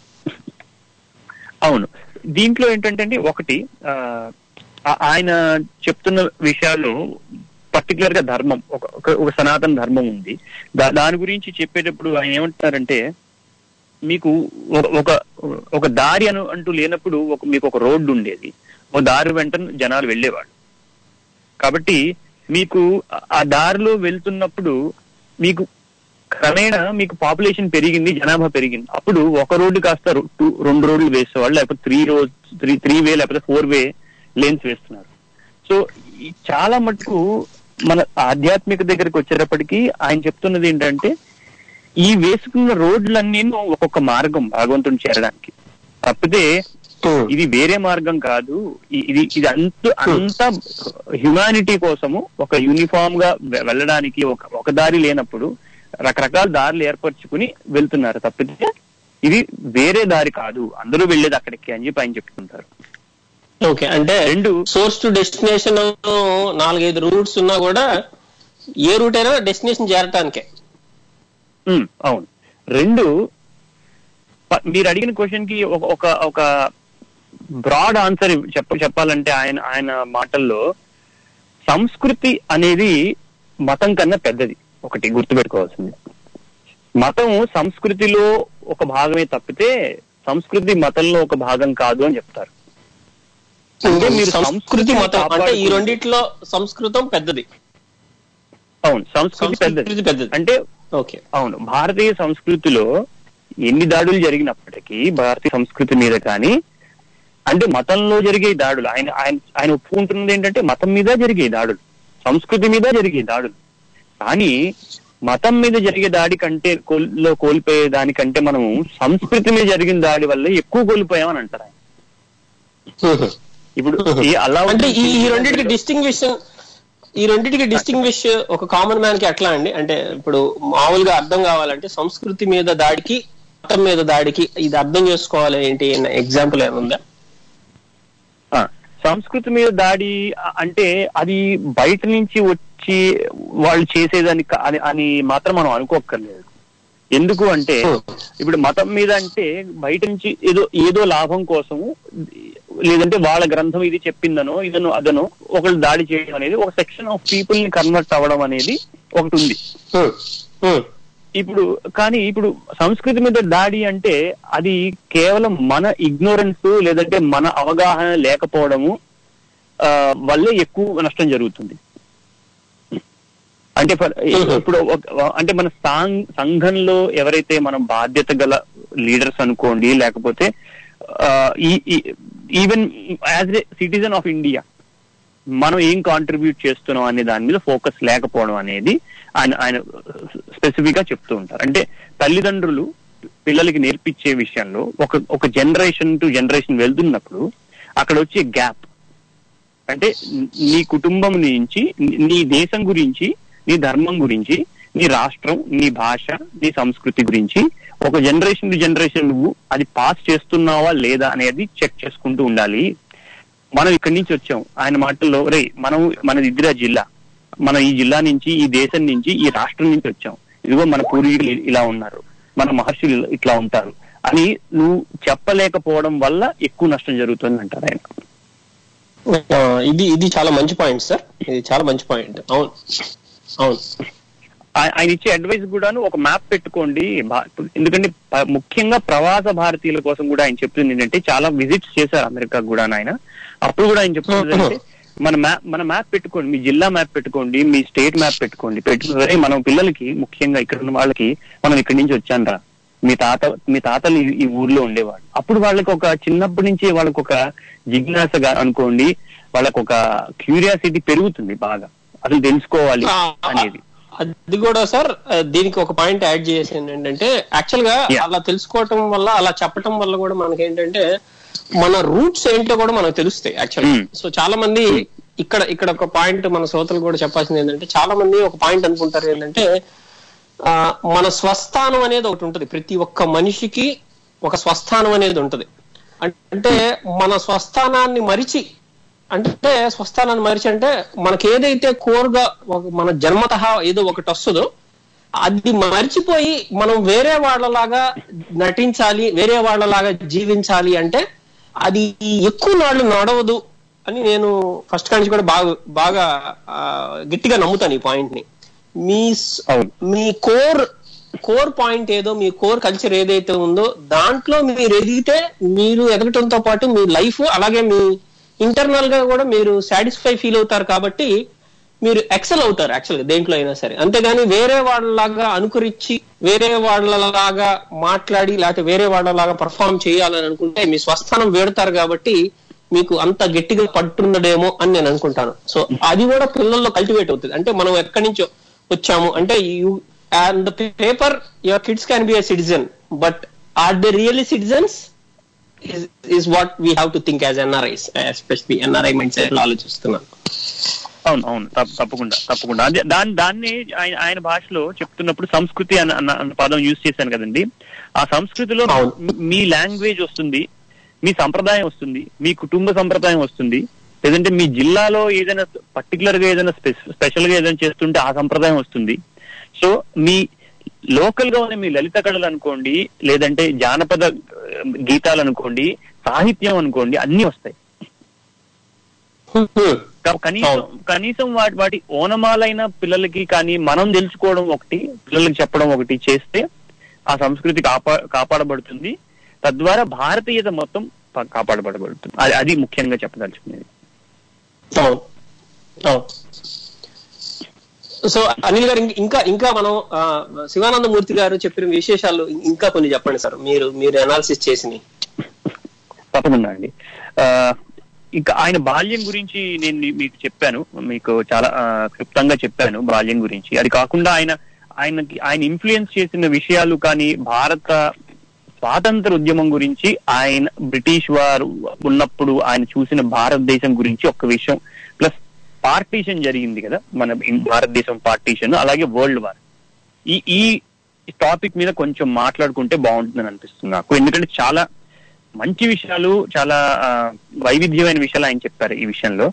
అవును దీంట్లో ఏంటంటే అండి ఒకటి ఆ, ఆ- ఆయన చెప్తున్న విషయాలు పర్టికులర్ గా ధర్మం ఒక ఒక- ఒక సనాతన ధర్మం ఉంది దా- దాని గురించి చెప్పేటప్పుడు ఆయన ఏమంటున్నారంటే మీకు ఒక- ఒక ఒక దారి అను అంటూ లేనప్పుడు ఒక మీకు ఒక రోడ్డు ఉండేది ఒక దారి వెంట జనాలు వెళ్ళేవాళ్ళు కాబట్టి మీకు ఆ- ఆ దారిలో వెళ్తున్నప్పుడు మీకు క్రమేణా మీకు పాపులేషన్ పెరిగింది జనాభా పెరిగింది అప్పుడు ఒక రోడ్డు కాస్త రో- టూ- రెండు రోడ్లు వేసేవాళ్ళు లేకపోతే three road three three way లేకపోతే ఫోర్ వే లేన్స్ వేస్తున్నారు సో ఈ చాలా మటుకు మన ఆధ్యాత్మిక దగ్గరికి వచ్చేటప్పటికి ఆయన చెప్తున్నది ఏంటంటే ఈ వేసుకున్న రోడ్లన్నీ ఒక్కొక్క మార్గం భగవంతుని చేరడానికి తప్పితే ఇది వేరే మార్గం కాదు ఇ- ఇది ఇది అంత అంతా హ్యుమానిటీ కోసము ఒక యూనిఫామ్ గా వె- వెళ్ళడానికి ఒక ఒక దారి లేనప్పుడు రకరకాల దారులు ఏర్పరచుకుని వెళ్తున్నారు తప్పితే ఇది వేరే దారి కాదు అందరూ వెళ్ళేది అక్కడికి అని చెప్పి ఆయన చెప్తుంటారు ఓకే అంటే రెండు సోర్స్ టు డెస్టినేషన్ నాలుగైదు రూట్స్ ఉన్నా కూడా ఏ రూట్ అయినా డెస్టినేషన్ చేరటానికే ఉమ్, అవును రెండు ప- మీరు అడిగిన క్వశ్చన్ కి ఒక ఒక ఒక బ్రాడ్ ఆన్సర్ చెప్ప చెప్పాలంటే ఆయన ఆయన మాటల్లో సంస్కృతి అనేది మతం కన్నా పెద్దది ఒకటి గుర్తుపెట్టుకోవాల్సింది మతం సంస్కృతిలో ఒక భాగమే తప్పితే సంస్కృతి మతంలో ఒక భాగం కాదు అని చెప్తారు అంటే మీరు సంస్కృతి మతం అంటే ఈ కాపాడుకుంటే- రెండిట్లో సంస్కృతం పెద్దది అవును సంస్కృతి పెద్దది సంస్కృతి పెద్దది అంటే ఓకే అవును భారతీయ సంస్కృతిలో ఎన్ని దాడులు జరిగినప్పటికీ భారతీయ సంస్కృతి మీద కానీ అంటే మతంలో జరిగే దాడులు ఆయన ఆయన ఆయన ఒప్పుకుంటున్నది ఏంటంటే మతం మీద జరిగే దాడులు సంస్కృతి మీద జరిగే దాడులు కానీ మతం మీద జరిగే దాడి కంటే కోల్- లో కోల్పోయే దానికంటే మనము సంస్కృతి మీద జరిగిన దాడి వల్ల ఎక్కువ కోల్పోయామని అంటారు ఆయన ఇప్పుడు ఈ అలా అంటే ఈ ఈ రెండింటికి డిస్టింగ్విష్ ఈ రెండింటికి డిస్టింగ్విష్ ఒక కామన్ మ్యాన్ కి ఎట్లా అండి అంటే ఇప్పుడు మామూలుగా అర్థం కావాలంటే సంస్కృతి మీద దాడికి మతం మీద దాడికి ఇది అర్థం చేసుకోవాలి ఏంటి ఎగ్జాంపుల్ ఏమైనా ఉందా ఆ, సంస్కృతి మీద దాడి అ- అంటే అది బయట నుంచి వచ్చి వాళ్ళు చేసేదని కా- అని అని మాత్రం మనం అనుకోక్కర్లేదు ఎందుకు అంటే ఇప్పుడు మతం మీద అంటే బయట నుంచి ఏదో ఏదో లాభం కోసము లేదంటే వాళ్ళ గ్రంథం ఇది చెప్పిందనో ఇదనో అదనో ఒకళ్ళు దాడి చేయడం అనేది ఒక సెక్షన్ ఆఫ్ పీపుల్ ని కన్వర్ట్ అవ్వడం అనేది ఒకటి ఉంది ఇప్పుడు కానీ ఇప్పుడు సంస్కృతి మీద దాడి అంటే అది కేవలం మన ఇగ్నోరెన్స్ లేదంటే మన అవగాహన లేకపోవడము ఆ, వల్లే ఎక్కువ నష్టం జరుగుతుంది అంటే ఫర్- ఇప్పుడు ఒక- అంటే మన సాంగ్ సంఘంలో ఎవరైతే మనం బాధ్యత గల లీడర్స్ అనుకోండి లేకపోతే even as a citizen of India మనం ఏం కాంట్రిబ్యూట్ చేస్తున్నాం అనే దాని మీద ఫోకస్ లేకపోవడం అనేది ఆయన ఆయన స్పెసిఫిక్ గా చెప్తూ ఉంటారు అంటే తల్లిదండ్రులు పిల్లలకి నేర్పించే విషయంలో ఒక ఒక జనరేషన్ టు జనరేషన్ వెళ్తున్నప్పుడు అక్కడ వచ్చే గ్యాప్ అంటే నీ కుటుంబం నుంచి నీ- నీ దేశం గురించి నీ ధర్మం గురించి నీ రాష్ట్రం నీ భాష నీ సంస్కృతి గురించి ఒక జనరేషన్ టు జనరేషన్ నువ్వు అది పాస్ చేస్తున్నావా లేదా అనేది చెక్ చేసుకుంటూ ఉండాలి మనం ఇక్కడి నుంచి వచ్చాం ఆయన మాటల్లో రే మనం మనది ఇదిరా జిల్లా మనం ఈ జిల్లా నుంచి ఈ దేశం నుంచి ఈ రాష్ట్రం నుంచి వచ్చాం ఇదిగో మన పూర్వీకులు ఇలా ఉన్నారు మన మహర్షులు ఇట్లా ఉంటారు అని నువ్వు చెప్పలేకపోవడం వల్ల ఎక్కువ నష్టం జరుగుతుంది అంటారు ఆయన ఆ, ఇది ఇది చాలా మంచి పాయింట్ సార్ ఇది చాలా మంచి పాయింట్ అవును అవును ఆయ- ఆయన ఇచ్చే అడ్వైస్ కూడాను ఒక మ్యాప్ పెట్టుకోండి భా- ఎందుకంటే ప- ముఖ్యంగా ప్రవాస భారతీయుల కోసం కూడా ఆయన చెప్తుంది ఏంటంటే చాలా విజిట్స్ చేశారు అమెరికా కూడా ఆయన అప్పుడు కూడా ఆయన చెప్తుంది అంటే మన మ్యాప్ మన మ్యాప్ పెట్టుకోండి మీ జిల్లా మ్యాప్ పెట్టుకోండి మీ స్టేట్ మ్యాప్ పెట్టుకోండి పెట్టుకుని మనం పిల్లలకి ముఖ్యంగా ఇక్కడ ఉన్న వాళ్ళకి మనం ఇక్కడి నుంచి వచ్చానరా మీ తాత మీ తాతలు ఈ- ఈ ఊర్లో ఉండేవాడు అప్పుడు వాళ్ళకి ఒక చిన్నప్పటి నుంచి వాళ్ళకి ఒక జిజ్ఞాసగా అనుకోండి వాళ్ళకి ఒక క్యూరియాసిటీ పెరుగుతుంది బాగా అసలు తెలుసుకోవాలి ఆ, అనేది అది కూడా సార్ ఆ, దీనికి ఒక పాయింట్ యాడ్ చేసాను ఏంటంటే యాక్చువల్ గా Yeah. అలా తెలుసుకోవటం వల్ల అలా చెప్పటం వల్ల కూడా మనకి ఏంటంటే మన రూట్స్ ఏంటో కూడా మనకు తెలుస్తాయి యాక్చువల్ Hmm. సో చాలా మంది ఇక్కడ ఇక్కడ ఒక పాయింట్ మన శ్రోతలు కూడా చెప్పాల్సింది ఏంటంటే చాలా మంది ఒక పాయింట్ అనుకుంటారు ఏంటంటే ఆ, మన స్వస్థానం అనేది ఒకటి ఉంటుంది ప్రతి ఒక్క మనిషికి ఒక స్వస్థానం అనేది ఉంటది అంటే మన స్వస్థానాన్ని మరిచి అంటే స్వస్థానాన్ని మరిచి అంటే మనకి ఏదైతే కోరుగా ఒక- మన జన్మత ఏదో ఒకటి వస్తుందో అది మర్చిపోయి మనం వేరే వాళ్ళలాగా నటించాలి వేరే వాళ్ళలాగా జీవించాలి అంటే అది ఎక్కువ నాళ్ళు నడవదు అని నేను ఫస్ట్ కానించి కూడా బాగా బాగా ఆ, గట్టిగా నమ్ముతాను ఈ పాయింట్ ని మీ స్- అవును. మీ కోర్ కోర్ పాయింట్ ఏదో మీ కోర్ కల్చర్ ఏదైతే ఉందో దాంట్లో మీరు ఎదిగితే మీరు ఎదగటంతో పాటు మీ లైఫ్ అలాగే మీ ఇంటర్నల్ గా కూడా మీరు సాటిస్ఫై ఫీల్ అవుతారు కాబట్టి మీరు ఎక్సెల్ అవుతారు యాక్చువల్ గా దేంట్లో అయినా సరే అంతేగాని వేరే వాళ్ళలాగా అనుకరించి వేరే వాళ్ళలాగా మాట్లాడి లేకపోతే వేరే వాళ్ళలాగా పర్ఫామ్ చేయాలని అనుకుంటే మీ స్వస్థానం వేడతారు కాబట్టి మీకు అంత గట్టిగా పట్టుండడేమో అని నేను అనుకుంటాను సో అది కూడా పిల్లల్లో కల్టివేట్ అవుతుంది అంటే మనం ఎక్కడి నుంచో వచ్చాము అంటే you and paper your kids can be a citizen but are they really citizens is what we have to think as NRIs especially NRI mindset ఆలోచిస్తున్నాను అవును అవును తప్ప- తప్పకుండా తప్పకుండా అదే దాన్ని దాన్ని ఆయన ఆయన భాషలో చెప్తున్నప్పుడు సంస్కృతి అన్న అన్న- అన్న పదం యూజ్ చేశాను కదండి ఆ సంస్కృతిలో అవును. మీ- మీ లాంగ్వేజ్ వస్తుంది మీ సంప్రదాయం వస్తుంది మీ కుటుంబ సంప్రదాయం వస్తుంది లేదంటే మీ జిల్లాలో ఏదైనా పర్టికులర్ గా ఏదైనా స్పెషల్ గా ఏదైనా చేస్తుంటే ఆ సంప్రదాయం వస్తుంది సో మీ లోకల్ గా ఉన్న మీ లలిత కళలు అనుకోండి లేదంటే జానపద ఆ, గీతాలు అనుకోండి సాహిత్యం అనుకోండి అన్ని వస్తాయి కా- కనీసం అవును. కనీసం వాటి వాటి ఓనమాలైన పిల్లలకి కానీ మనం తెలుసుకోవడం ఒకటి పిల్లలకి చెప్పడం ఒకటి చేస్తే ఆ సంస్కృతి కాపా కాపాడబడుతుంది తద్వారా భారతీయత మొత్తం ప- కాపాడబడబడుతుంది అది అది ముఖ్యంగా చెప్పదలుచుకునేది అవును అవును సో అనిల్ గారు ఇంక- ఇంకా ఇంకా మనం ఆ, శివానందమూర్తి గారు చెప్పిన విశేషాలు ఇంకా కొన్ని చెప్పండి సార్ మీరు మీరు అనాలిసిస్ చేసినవి తప్పకుండా అండి ఆ, ఇంకా ఆయన బాల్యం గురించి నేను మీ- మీకు చెప్పాను మీకు చాలా ఆ, క్లుప్తంగా చెప్పాను బాల్యం గురించి అది కాకుండా ఆయన ఆయనకి ఆయన ఇన్ఫ్లుయెన్స్ చేసిన విషయాలు కానీ భారత స్వాతంత్ర ఉద్యమం గురించి ఆయన బ్రిటిష్ వారు ఉన్నప్పుడు ఆయన చూసిన భారతదేశం గురించి ఒక్క విషయం ప్లస్ పార్టీషన్ జరిగింది కదా మన ఇన్- భారతదేశం పార్టీషన్ అలాగే వరల్డ్ వార్ ఈ ఈ టాపిక్ మీద కొంచెం మాట్లాడుకుంటే బాగుంటుందని అనిపిస్తుంది నాకు ఎందుకంటే చాలా మంచి విషయాలు చాలా ఆ, వైవిధ్యమైన విషయాలు ఆయన చెప్పారు ఈ విషయంలో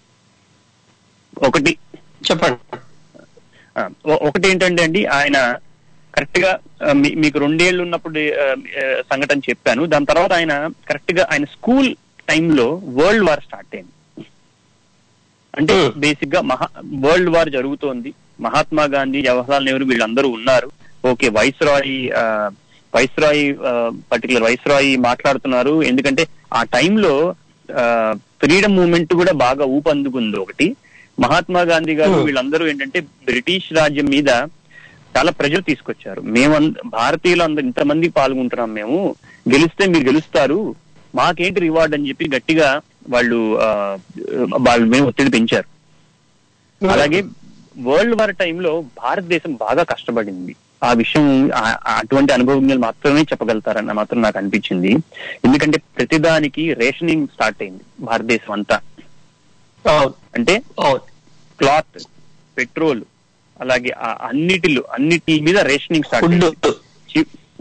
ఒకటి చెప్పండి ఆ, ఒ- ఒకటి ఏంటంటే అండి ఆయన కరెక్ట్ గా ఆ, మీ- మీకు రెండేళ్లు ఉన్నప్పుడు ఆ, ఆ, సంఘటన చెప్పాను దాని తర్వాత ఆయన కరెక్ట్ గా ఆయన స్కూల్ టైంలో వరల్డ్ వార్ స్టార్ట్ అయింది అంటే Hmm. బేసిక్ గా మహా వరల్డ్ వార్ జరుగుతోంది మహాత్మా గాంధీ జవహర్లాల్ నెహ్రూ వీళ్ళందరూ ఉన్నారు okay viceroy viceroy particular viceroy మాట్లాడుతున్నారు ఎందుకంటే ఆ టైంలో ఫ్రీడమ్ మూవ్మెంట్ కూడా బాగా ఊపందుకుంది ఒకటి మహాత్మా గాంధీ గారు Hmm. వీళ్ళందరూ ఏంటంటే బ్రిటిష్ రాజ్యం మీద చాలా ప్రజలు తీసుకొచ్చారు మేము భారతీయులు అందరూ ఇంతమంది పాల్గొంటున్నాం మేము గెలిస్తే మీరు గెలుస్తారు మాకేంటి రివార్డ్ అని చెప్పి గట్టిగా వాళ్ళు ఆ, వాళ్ళు మేము ఒత్తిడి పెంచారు అలాగే వరల్డ్ వార్ టైంలో భారతదేశం బాగా కష్టపడింది ఆ విషయం ఆ- ఆ అటువంటి అనుభవజ్ఞులు మాత్రమే చెప్పగలుగుతారన్న మాత్రం నాకు అనిపించింది ఎందుకంటే ప్రతిదానికి రేషనింగ్ స్టార్ట్ అయింది భారతదేశం అంతా అవును అంటే అవును క్లాత్ పెట్రోల్ అలాగే ఆ అన్నిటిలో అన్నిటి మీద రేషనింగ్ స్టార్ట్ ఫుడ్ అయింది చి-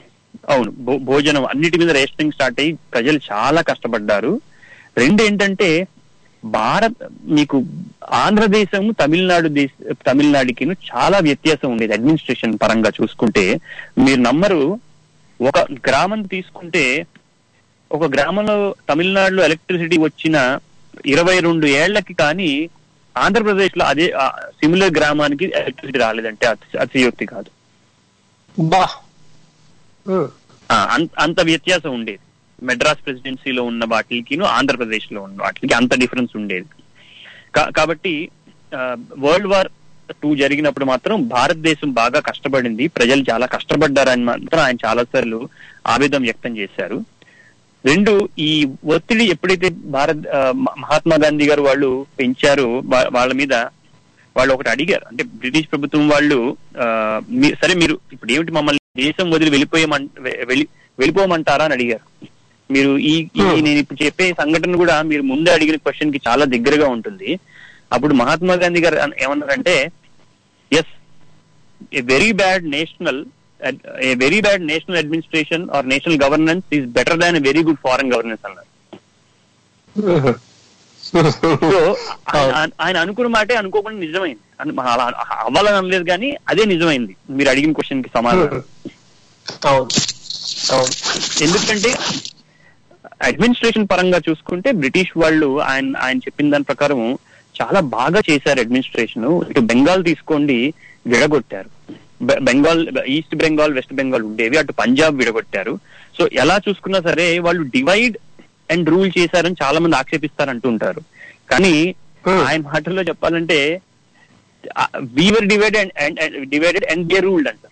అవును భో- భోజనం అన్నిటి మీద రేషనింగ్ స్టార్ట్ అయ్యి ప్రజలు చాలా కష్టపడ్డారు రెండు ఏంటంటే భారత్ మీకు ఆంధ్రదేశం తమిళనాడు దేశ తమిళనాడుకి చాలా వ్యత్యాసం ఉండేది అడ్మినిస్ట్రేషన్ పరంగా చూసుకుంటే మీరు నమ్మరు ఒక గ్రామం తీసుకుంటే ఒక గ్రామంలో తమిళనాడులో ఎలక్ట్రిసిటీ వచ్చిన ఇరవై రెండు ఏళ్లకి కానీ ఆంధ్రప్రదేశ్ లో అదే సిమిలర్ గ్రామానికి ఎలక్ట్రిసిటీ రాలేదంటే అతి- అతిశయోక్తి కాదు బా ఉమ్. ఆ, అంత- అంత వ్యత్యాసం ఉండేది మెడ్రాస్ ప్రెసిడెన్సీలో ఉన్న వాటికిను ఆంధ్రప్రదేశ్ లో ఉన్న వాటికి అంత డిఫరెన్స్ ఉండేది కా- కాబట్టి వరల్డ్ వార్ టూ జరిగినప్పుడు మాత్రం భారతదేశం బాగా కష్టపడింది ప్రజలు చాలా కష్టపడ్డారని మాత్రం ఆయన చాలా సార్లు ఆవేదన వ్యక్తం చేశారు రెండు ఈ ఒత్తిడి ఎప్పుడైతే భారత్ ఆ, మ- మహాత్మా గాంధీ గారు వాళ్ళు పెంచారో వా- వాళ్ళ మీద వాళ్ళు ఒకటి అడిగారు అంటే బ్రిటిష్ ప్రభుత్వం వాళ్ళు ఆ, మీ- సరే మీరు ఇప్పుడు ఏమిటి మమ్మల్ని దేశం వదిలి వెళ్ళిపోయమం వె- వెళ్ళి వెళ్ళిపోమంటారా అని అడిగారు మీరు ఈ ఈ Hmm. నేను ఇప్పుడు చెప్పే సంఘటన కూడా మీరు ముందే అడిగిన క్వశ్చన్ కి చాలా దగ్గరగా ఉంటుంది అప్పుడు మహాత్మా గాంధీ గారు అన్- ఏమన్నారంటే is a very bad national a very bad national administration or national governance is better than a very good foreign governance అన్నారు సో ఆయన- ఆయన అనుకున్న మాటే అనుకోకుండా నిజమైంది అన్- మన అలా అవ్వాలని అనలేదు కానీ అదే నిజమైంది మీరు అడిగిన క్వశ్చన్ కి సమాధానం అవును అవును ఎందుకంటే అడ్మినిస్ట్రేషన్ పరంగా చూసుకుంటే బ్రిటిష్ వాళ్ళు ఆయన ఆయన చెప్పిన దాని ప్రకారం చాలా బాగా చేశారు అడ్మినిస్ట్రేషన్ ఇటు బెంగాల్ తీసుకోండి విడగొట్టారు బె- బెంగాల్ ఈస్ట్ బెంగాల్ వెస్ట్ బెంగాల్ ఉండేవి అటు పంజాబ్ విడగొట్టారు సో ఎలా చూసుకున్నా సరే వాళ్ళు డివైడ్ అండ్ రూల్ చేశారని చాలా మంది ఆక్షేపిస్తారు అంటుంటారు కానీ Hmm. ఆయన మాటల్లో చెప్పాలంటే we were divided and divided and they ruled అంటారు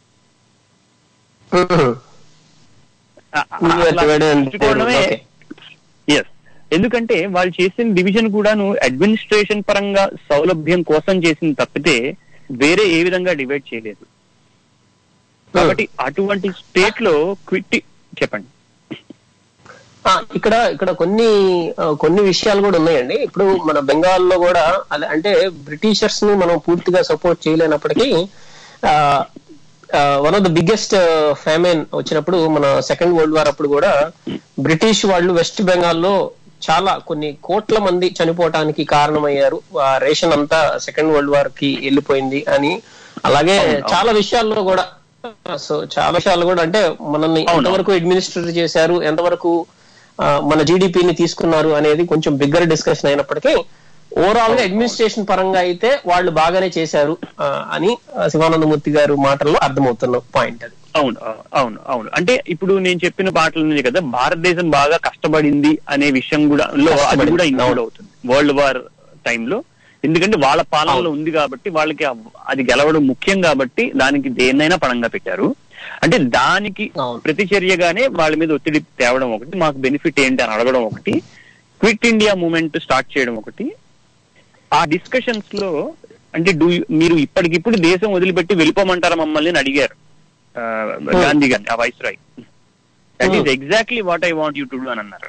ఆ- ఆ- We were అలా divided and చూసుకోవడమే okay. ఎస్ ఎందుకంటే వాళ్ళు చేసిన డివిజన్ కూడాను అడ్మినిస్ట్రేషన్ పరంగా సౌలభ్యం కోసం చేసింది తప్పితే వేరే ఏ విధంగా డివైడ్ చేయలేదు కాబట్టి అటువంటి స్టేట్ లో క్విట్టి చెప్పండి ఆ, ఇక్కడ ఇక్కడ కొన్ని ఆ, కొన్ని విషయాలు కూడా ఉన్నాయండి ఇప్పుడు మన బెంగాల్లో కూడా అలా అంటే బ్రిటిషర్స్ ని మనం పూర్తిగా సపోర్ట్ చేయలేనప్పటికీ one of the biggest famine వచ్చినప్పుడు మన సెకండ్ వరల్డ్ వార్ అప్పుడు కూడా బ్రిటిష్ వాళ్ళు వెస్ట్ బెంగాల్లో చాలా కొన్ని కోట్ల మంది చనిపోవటానికి కారణమయ్యారు ఆ రేషన్ అంతా సెకండ్ వరల్డ్ వార్ కి వెళ్ళిపోయింది అని అలాగే అవును, అవును. చాలా విషయాల్లో కూడా సో చాలా విషయాలు కూడా అంటే మనల్ని అవును. ఎంతవరకు అడ్మినిస్ట్రేట్ చేశారు ఎంతవరకు ఆ, మన జీడిపిని తీసుకున్నారు అనేది కొంచెం బిగ్గర్ డిస్కషన్ అయినప్పటికీ ఓవరాల్ గా అడ్మినిస్ట్రేషన్ పరంగా అయితే వాళ్ళు బాగానే చేశారు ఆ, అని ఆ, శివానందమూర్తి గారు మాటల్లో అర్థమవుతున్న పాయింట్ అది అవును అ- అవును అవును అంటే ఇప్పుడు నేను చెప్పిన పాటలు ఉన్నాయి కదా భారతదేశం బాగా కష్టపడింది అనే విషయం కూడా లో అది కష్టపడింది, కూడా ఇంక్లూడ్ అవును. అవుతుంది వరల్డ్ వార్ టైంలో ఎందుకంటే వాళ్ళ పాలనలో అవును. ఉంది కాబట్టి వాళ్ళకి అవ్- అది గెలవడం ముఖ్యం కాబట్టి దానికి దేన్నైనా పణంగా పెట్టారు అంటే దానికి అవును. ప్రతిచర్యగానే వాళ్ళ మీద ఒత్తిడి తేవడం ఒకటి మాకు బెనిఫిట్ ఏంటి అని అడగడం ఒకటి క్విట్ ఇండియా మూమెంట్ స్టార్ట్ చేయడం ఒకటి ఆ డిస్కషన్స్ లో అంటే డూ మీరు ఇప్పటికిప్పుడు దేశం వదిలిపెట్టి వెళ్ళిపోమంటారా మమ్మల్ని అని అడిగారు ఆ, గాంధీ గారిని ఆ viceroy that is exactly what I want you to do అని అన్నారట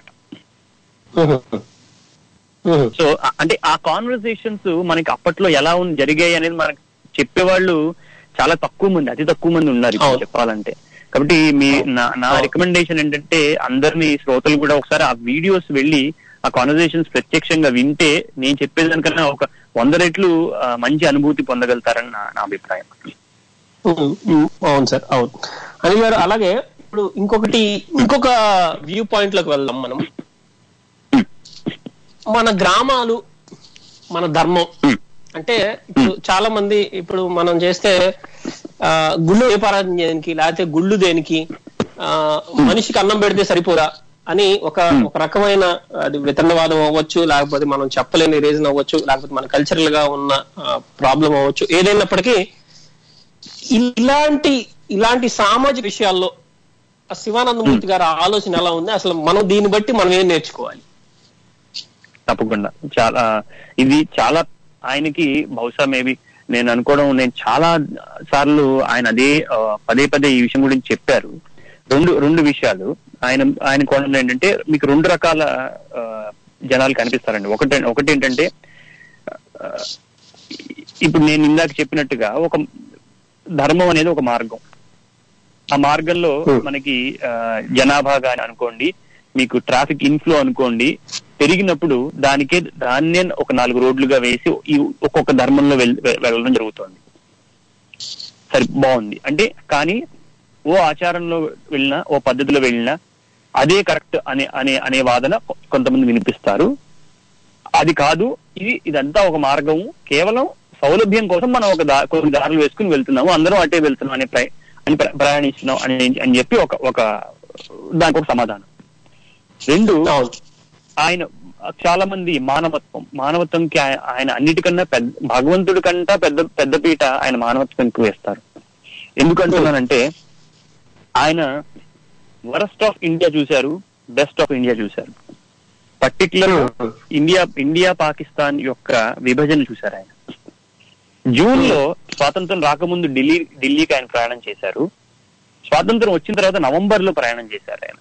సో ఆ- అంటే ఆ కాన్వర్సేషన్స్ మనకి అప్పట్లో ఎలా ఉంది జరిగాయి అనేది మనకి చెప్పేవాళ్ళు చాలా తక్కువ మంది అతి తక్కువ మంది ఉన్నారు ఇప్పుడు అవును. చెప్పాలంటే కాబట్టి మీ నా నా అవును. రికమెండేషన్ ఏంటంటే అందరినీ శ్రోతలు కూడా ఒకసారి ఆ వీడియోస్ వెళ్ళి ఆ కాన్వర్సేషన్స్ ప్రత్యక్షంగా వింటే నేను చెప్పేదానికన్నా ఒక వంద రెట్లు ఆ, మంచి అనుభూతి పొందగలుగుతారని నా నా అభిప్రాయం ఉమ్, ఉమ్, అవును సార్ అవును అని గారు అలాగే ఇప్పుడు ఇంకొకటి ఇంకొక వ్యూ పాయింట్ లోకి వెళ్దాం మనం మన గ్రామాలు మన ధర్మం Hmm. అంటే ఇప్పుడు చాలా మంది ఇప్పుడు మనం చేస్తే ఆ, గుళ్ళు వ్యాపారం దేనికి లేకపోతే గుళ్ళు దేనికి ఆ, మనిషికి అన్నం పెడితే సరిపోదా అని ఒక ఒక రకమైన అది వితరణవాదం అవ్వచ్చు లేకపోతే మనం చెప్పలేని రీజన్ అవ్వచ్చు లేకపోతే మన కల్చరల్ గా ఉన్న ప్రాబ్లం అవ్వచ్చు ఏదైనప్పటికీ ఇలాంటి ఇలాంటి సామాజిక విషయాల్లో ఆ శివానందమూర్తి గారి ఆలోచన ఎలా ఉంది అసలు మనం దీన్ని బట్టి మనం ఏం నేర్చుకోవాలి తప్పకుండా చాలా ఇది చాలా ఆయనకి బహుశా మేబీ నేను అనుకోవడం నేను చాలా సార్లు ఆయన అదే ఆ, పదే పదే ఈ విషయం గురించి చెప్పారు రెండు రెండు విషయాలు ఆయన ఆయన కోణంలో ఏంటంటే మీకు రెండు రకాల ఆ, జనాలు కనిపిస్తారండి ఒకటి ఒకటి ఏంటంటే ఆ, ఇప్పుడు నేను ఇందాక చెప్పినట్టుగా ఒక ధర్మం అనేది ఒక మార్గం ఆ మార్గంలో Hmm. మనకి ఆ, జనాభా గాని అనుకోండి మీకు ట్రాఫిక్ ఇన్ఫ్లో అనుకోండి పెరిగినప్పుడు దానికే దాన్నే ఒక నాలుగు రోడ్లుగా వేసి ఈ ఒక్కొక్క ధర్మంలో వెల్- వె- వెళ్ళడం జరుగుతుంది సరే బాగుంది అంటే కానీ ఓ ఆచారంలో వెళ్ళినా ఓ పద్ధతిలో వెళ్ళినా అదే కరెక్ట్ అనే అనే అనే వాదన కొ- కొంతమంది వినిపిస్తారు అది కాదు ఇది ఇదంతా ఒక మార్గం కేవలం సౌలభ్యం కోసం మనం ఒక దా కొన్ని దారులు వేసుకుని వెళ్తున్నాము అందరం అటే వెళ్తున్నాం అనే ప్రయ అని ప్ర- ప్రయాణిస్తున్నాం అని అని చెప్పి ఒక ఒక దానికి ఒక సమాధానం రెండు అవును ఆయన చాలా మంది మానవత్వం మానవత్వంకి ఆయ- ఆయన అన్నిటికన్నా పెద్ద భగవంతుడి కంటా పెద్ద పెద్ద పీట ఆయన మానవత్వంకి వేస్తారు ఎందుకంటున్నానంటే ఆయన వరస్ట్ ఆఫ్ ఇండియా చూశారు బెస్ట్ ఆఫ్ ఇండియా చూశారు పర్టికులర్ ఇండియా ఇండియా పాకిస్తాన్ యొక్క విభజన చూశారు ఆయన జూన్ లో స్వాతంత్రం రాకముందు ఢిల్లీ ఢిల్లీకి ఆయన ప్రయాణం చేశారు స్వాతంత్రం వచ్చిన తర్వాత నవంబర్ లో ప్రయాణం చేశారు ఆయన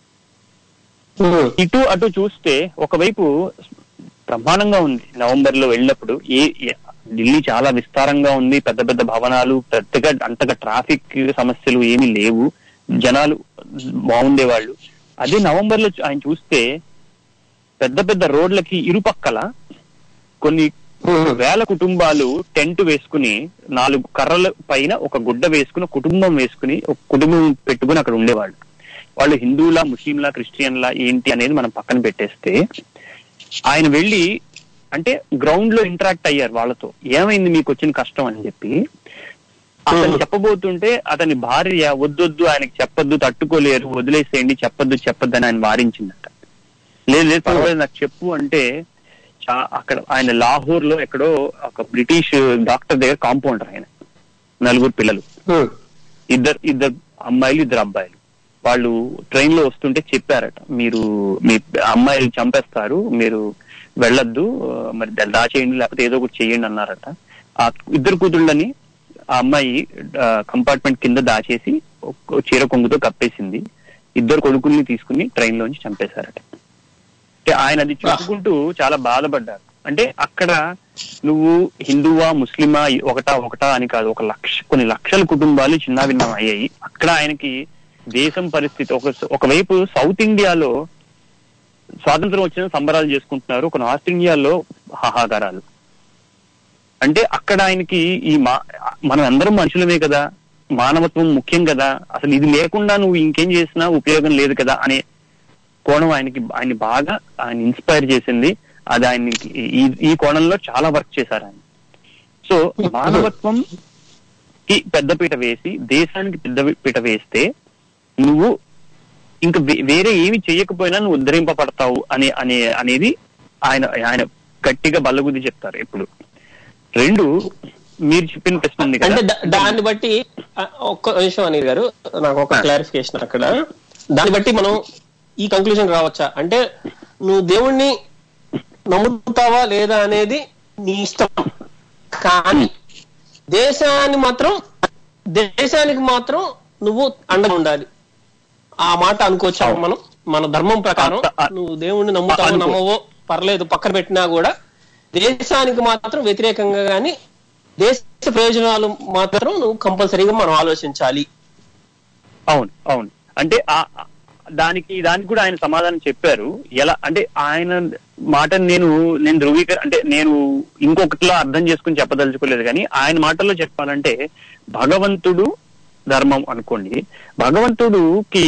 ఉమ్, ఇటు అటు చూస్తే ఒకవైపు బ్రహ్మాండంగా ఉంది నవంబర్ లో వెళ్ళినప్పుడు ఏ ఏ- ఢిల్లీ చాలా విస్తారంగా ఉంది పెద్ద పెద్ద భవనాలు పెద్దగా అంతగా ట్రాఫిక్ సమస్యలు ఏమీ లేవు జనాలు బాగుండేవాళ్ళు అదే నవంబర్ లో చూ- ఆయన చూస్తే పెద్ద పెద్ద రోడ్లకి ఇరుపక్కల కొన్ని ఉమ్, వేల కుటుంబాలు టెంట్ వేసుకుని నాలుగు కర్రల పైన ఒక గుడ్డ వేసుకుని ఒక కుటుంబం వేసుకుని ఒక కుటుంబం పెట్టుకుని అక్కడ ఉండేవాళ్ళు వాళ్ళు హిందువులా ముస్లింలా క్రిస్టియన్లా ఏంటి అనేది మనం పక్కన పెట్టేస్తే ఆయన వెళ్ళి అంటే గ్రౌండ్ లో ఇంటరాక్ట్ అయ్యారు వాళ్ళతో ఏమైంది మీకు వచ్చిన కష్టం అని చెప్పి అతను చెప్పబోతుంటే అతని భార్య వద్దొద్దు ఆయనకి చెప్పొద్దు తట్టుకోలేరు వదిలేసేయండి చెప్పొద్దు చెప్పొద్దు అని ఆయన వారించిందట లేదు లేదు పర్వాలేదు నాకు చెప్పు అంటే చా- అక్కడ ఆయన లాహోర్ లో ఎక్కడో ఒక బ్రిటిష్ డాక్టర్ దగ్గర కాంపౌండర్ ఆయన నలుగురు పిల్లలు ఉమ్, ఇద్దరు ఇద్దరు అమ్మాయిలు ఇద్దరు అబ్బాయిలు వాళ్ళు ట్రైన్ లో వస్తుంటే చెప్పారట మీరు మీ అమ్మాయిలు చంపేస్తారు మీరు వెళ్ళొద్దు ఆ, మరి దా- దాచేయండి లేకపోతే ఏదో ఒకటి చేయండి అన్నారట ఆ ఇద్దరు కూతుళ్ళని ఆ అమ్మాయి కంపార్ట్మెంట్ కింద దాచేసి ఒక చీర కొంగుతో కప్పేసింది ఇద్దరు కొడుకుల్ని తీసుకుని ట్రైన్ లోంచి చంపేశారట అంటే ఆయన అది చెప్పుకుంటూ చాలా బాధపడ్డారు అంటే అక్కడ నువ్వు హిందువా ముస్లిమా ఒకటా ఒకటా అని కాదు ఒక లక్ష కొన్ని లక్షల కుటుంబాలు చిన్నాభిన్నం అయ్యాయి అక్కడ ఆయనకి దేశం పరిస్థితి ఒక ఒకవైపు సౌత్ ఇండియాలో స్వాతంత్రం వచ్చిన సంబరాలు చేసుకుంటున్నారు ఒక నార్త్ ఇండియాలో హాహాకారాలు అంటే అక్కడ ఆయనకి ఈ మా మనం అందరం మనుషులమే కదా మానవత్వం ముఖ్యం కదా అసలు ఇది లేకుండా నువ్వు ఇంకేం చేసినా ఉపయోగం లేదు కదా అనే కోణం ఆయనకి ఆయన బాగా ఆయన ఇన్స్పైర్ చేసింది అది ఆయనకి ఈ ఈ కోణంలో చాలా వర్క్ చేశారు ఆయన సో మానవత్వం కి పెద్దపీట వేసి దేశానికి పెద్దపీట వేస్తే నువ్వు ఇంకా వే- వేరే ఏమి చేయకపోయినా నువ్వు ఉద్ధరింపబడతావు అనే అనే అనేది ఆయన ఆయన గట్టిగా బల్లగుద్ది చెప్తారు ఎప్పుడు రెండు మీరు చెప్పిన ప్రశ్న ఉంది అంటే కదా దా- దాన్ని బట్టి ఆ, ఒక్క నిమిషం అనిల్ గారు నాకు ఒక క్లారిఫికేషన్ అక్కడ దాన్ని బట్టి మనం ఈ కంక్లూజన్ రావచ్చా అంటే నువ్వు దేవుణ్ణి నమ్ముతావా లేదా అనేది నీ ఇష్టం కానీ దేశాన్ని మాత్రం దేశానికి మాత్రం నువ్వు అండగా ఉండాలి ఆ మాట అనుకోవచ్చా మనం మన ధర్మం ప్రకారం ఆ- ఆ- నువ్వు దేవుణ్ణి నమ్ముతావో అనుకో. నమ్మవో పర్లేదు పక్కన పెట్టినా కూడా దేశానికి మాత్రం వ్యతిరేకంగా గాని దేశ ప్రయోజనాలు మాత్రం నువ్వు కంపల్సరీగా మనం ఆలోచించాలి అవును అవును అంటే ఆ ఆ- దానికి దానికి కూడా ఆయన సమాధానం చెప్పారు ఎలా అంటే ఆయన మాటను నేను నేను ధృవీకర అంటే నేను ఇంకొకటిలో అర్థం చేసుకుని చెప్పదలుచుకోలేదు కానీ ఆయన మాటల్లో చెప్పాలంటే భగవంతుడు ధర్మం అనుకోండి భగవంతుడుకి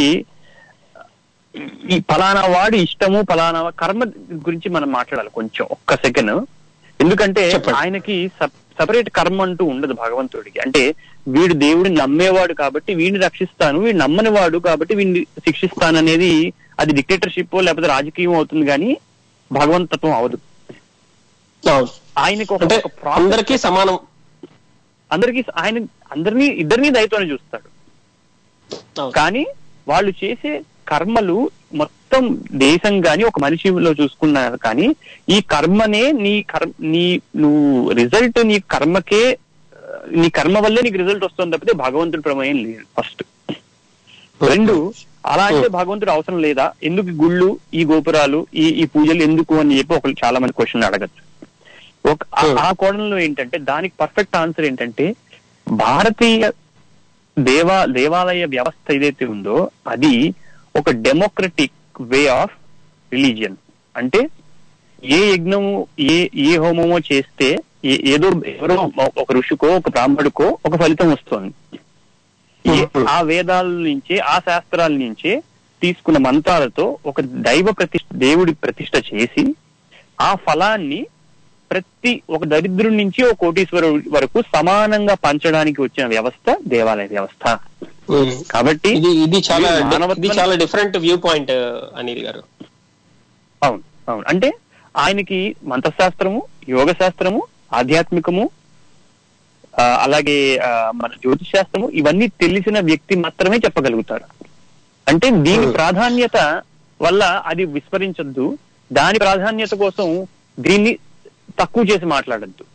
ఈ ఫలానా వాడి ఇష్టము ఫలానా వా- కర్మ గురించి మనం మాట్లాడాలి కొంచెం ఒక్క సెకండ్ ఎందుకంటే చెప్పండి. ఆయనకి సపరేట్ కర్మ అంటూ ఉండదు భగవంతుడికి అంటే వీడు దేవుడిని నమ్మేవాడు కాబట్టి వీడిని రక్షిస్తాను వీడు నమ్మని వాడు కాబట్టి వీడిని శిక్షిస్తాను అనేది అది డిక్టేటర్షిప్ లేకపోతే రాజకీయం అవుతుంది కానీ భగవంతత్వం అవదు అవును. ఆయనకి ఒక అంటే ఒక process- అందరికీ సమానం అందరికి ఆయన అందరినీ ఇద్దరినీ దయతోనే చూస్తాడు అవును. కానీ వాళ్ళు చేసే కర్మలు మొత్తం దేశం గాని ఒక మనిషిలో చూసుకున్నారు కానీ ఈ కర్మనే నీ కర్మ నీ నువ్వు రిజల్ట్ నీ కర్మకే ఆ, నీ కర్మ వల్లే నీకు రిజల్ట్ వస్తుంది తప్పితే భగవంతుడి ప్రమేయం లేదు ఫస్ట్ రెండు అలా అంటే భగవంతుడు అవసరం లేదా ఎందుకు ఈ గుళ్ళు ఈ గోపురాలు ఈ ఈ పూజలు ఎందుకు అని చెప్పి ఒకరు చాలా మంది క్వశ్చన్ అడగచ్చు ఒక ఆ- ఆ కోణంలో ఏంటంటే దానికి పర్ఫెక్ట్ ఆన్సర్ ఏంటంటే భారతీయ దేవా దేవాలయ వ్యవస్థ ఏదైతే ఉందో అది ఒక డెమోక్రటిక్ వే ఆఫ్ రిలీజియన్ అంటే ఏ యజ్ఞము ఏ ఏ హోమమో చేస్తే ఏ- ఏదో ఎవరో ఒక ఋషికో ఒక బ్రాహ్మడుకో ఒక ఫలితం వస్తుంది ఏ- ఆ వేదాల నుంచే ఆ శాస్త్రాల నుంచే తీసుకున్న మంత్రాలతో ఒక దైవ ప్రతిష్ఠ దేవుడి ప్రతిష్ఠ చేసి ఆ ఫలాన్ని ప్రతి ఒక దరిద్రుడి నుంచి ఒక కోటీశ్వరుడి వరకు సమానంగా పంచడానికి వచ్చిన వ్యవస్థ దేవాలయ వ్యవస్థ ఉమ్. కాబట్టి ఇది ఇది చాలా ఇది మానవత్వం- ఇది చాలా డిఫరెంట్ వ్యూ పాయింట్ అనిల్ గారు అవును అవును అంటే ఆయనకి మంత్రశాస్త్రము యోగ శాస్త్రము ఆధ్యాత్మికము ఆ, అలాగే ఆ, మన జ్యోతిష్ శాస్త్రము ఇవన్నీ తెలిసిన వ్యక్తి మాత్రమే చెప్పగలుగుతాడు అంటే దీని Hmm. ప్రాధాన్యత వల్ల అది విస్మరించొద్దు దాని ప్రాధాన్యత కోసం దీన్ని తక్కువ చేసి మాట్లాడద్దు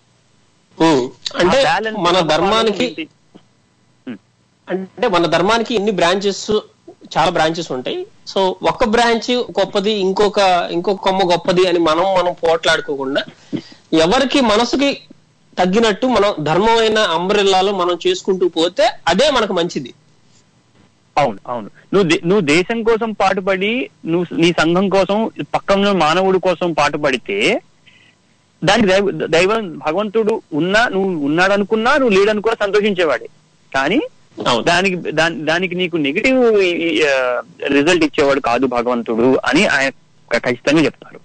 ఉమ్. అంటే మన ధర్మానికి Hmm. అంటే మన ధర్మానికి ఎన్ని బ్రాంచెస్ చాలా బ్రాంచెస్ ఉంటాయి సో ఒక బ్రాంచ్ గొప్పది ఇంకొక ఇంకొక కొమ్మ గొప్పది అని మనం మనం పోట్లాడుకోకుండా ఎవరికి మనసుకి తగ్గినట్టు మనం ధర్మమైన అంబ్రెల్లాలో మనం చేసుకుంటూ పోతే అదే మనకు మంచిది అవును అవును నువ్వు దే- నువ్వు దేశం కోసం పాటుపడి నువ్వు నీ సంఘం కోసం పక్కన మానవుడి కోసం పాటుపడితే దానికి దైవ దైవం భగవంతుడు ఉన్నా నువ్వు ఉన్నాడు అనుకున్నా నువ్వు లేడనుకున్నా సంతోషించేవాడే కానీ అవును దానికి దాని- దానికి నీకు నెగిటివ్ రిజల్ట్ ఇచ్చేవాడు కాదు భగవంతుడు అని ఆయన క- ఖచ్చితంగా చెప్తారు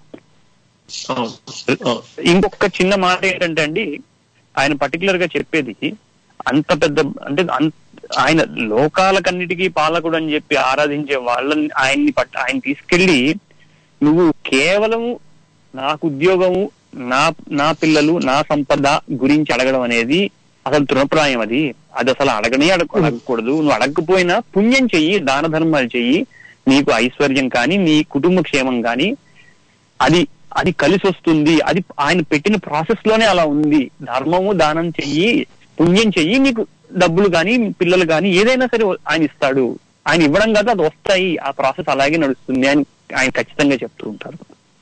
అవును అవును ఇంకొక చిన్న మాట ఏంటంటే అండి ఆయన పర్టికులర్ గా చెప్పేది అంత పెద్ద అంటే అన్- ఆయన లోకాలకన్నిటికీ పాలకుడు అని చెప్పి ఆరాధించే వాళ్ళని ఆయన్ని పట్ ఆయన తీసుకెళ్లి నువ్వు కేవలం నాకు ఉద్యోగము నా నా పిల్లలు నా సంపద గురించి అడగడం అనేది అసలు తృణప్రాయం అది అది అసలు అడగనే అడగ అడగకూడదు నువ్వు అడగకపోయినా పుణ్యం చెయ్యి దాన ధర్మాలు చెయ్యి నీకు ఐశ్వర్యం కానీ నీ కుటుంబ క్షేమం కానీ అది అది కలిసి వస్తుంది అది ఆయన పెట్టిన ప్రాసెస్ లోనే అలా ఉంది ధర్మము దానం చెయ్యి పుణ్యం చెయ్యి నీకు డబ్బులు కానీ పిల్లలు కానీ ఏదైనా సరే ఆయన ఇస్తాడు ఆయన ఇవ్వడం కాదు అది వస్తాయి ఆ ప్రాసెస్ అలాగే నడుస్తుంది అని ఆయన ఖచ్చితంగా చెప్తూ ఉంటారు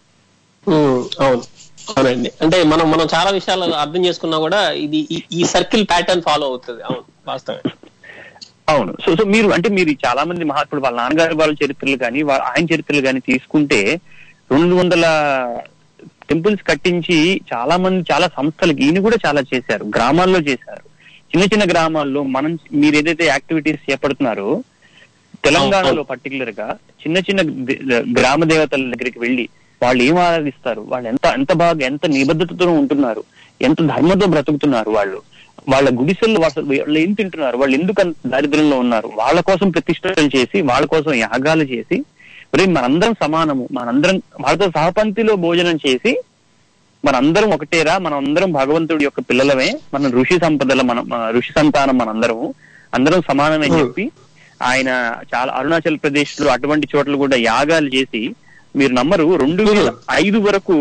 ఉమ్, అవును అవునండి అంటే మనం మనం చాలా విషయాలు అర్థం చేసుకున్నా కూడా ఇది ఈ- ఈ సర్కిల్ ప్యాటర్న్ ఫాలో అవుతుంది అవును వాస్తవమే అవును సో సో మీరు అంటే మీరు చాలా మంది మహాత్ముడు వాళ్ళ నాన్నగారి వాళ్ళ చరిత్రలు కానీ వా- ఆయన చరిత్రలు కానీ తీసుకుంటే రెండు వందల టెంపుల్స్ కట్టించి చాలా మంది చాలా సంస్థలకి ఈయన కూడా చాలా చేశారు గ్రామాల్లో చేశారు చిన్న చిన్న గ్రామాల్లో మనం మీరు ఏదైతే యాక్టివిటీస్ చేపడుతున్నారో తెలంగాణలో పర్టికులర్ గా చిన్న చిన్న ద- గ్రామ దేవతల దగ్గరికి వెళ్ళి వాళ్ళు ఏం ఆరాధిస్తారు వాళ్ళు ఎంత ఎంత బాగా ఎంత నిబద్ధతతో ఉంటున్నారు ఎంత ధర్మంతో బ్రతుకుతున్నారు వాళ్ళు వాళ్ళ గుడిసెల్లో వాళ్ళు వాళ్ళు ఏం తింటున్నారు వాళ్ళు ఎందుకు అంత దారిద్ర్యంలో ఉన్నారు వాళ్ళ కోసం ప్రతిష్టలు చేసి వాళ్ళ కోసం యాగాలు చేసి మరి మనందరం సమానము మనందరం వాళ్ళతో సహపంక్తిలో భోజనం చేసి మనందరం ఒకటేరా మనందరం భగవంతుడి యొక్క పిల్లలమే మన ఋషి సంపదల మన మన ఋషి సంతానం మనందరము అందరం సమానమే అని చెప్పి ఆయన చాలా అరుణాచల్ ప్రదేశ్ లో అటువంటి చోట్ల కూడా యాగాలు చేసి మీరు నమ్మరు రెండు వేల ఐదు వరకు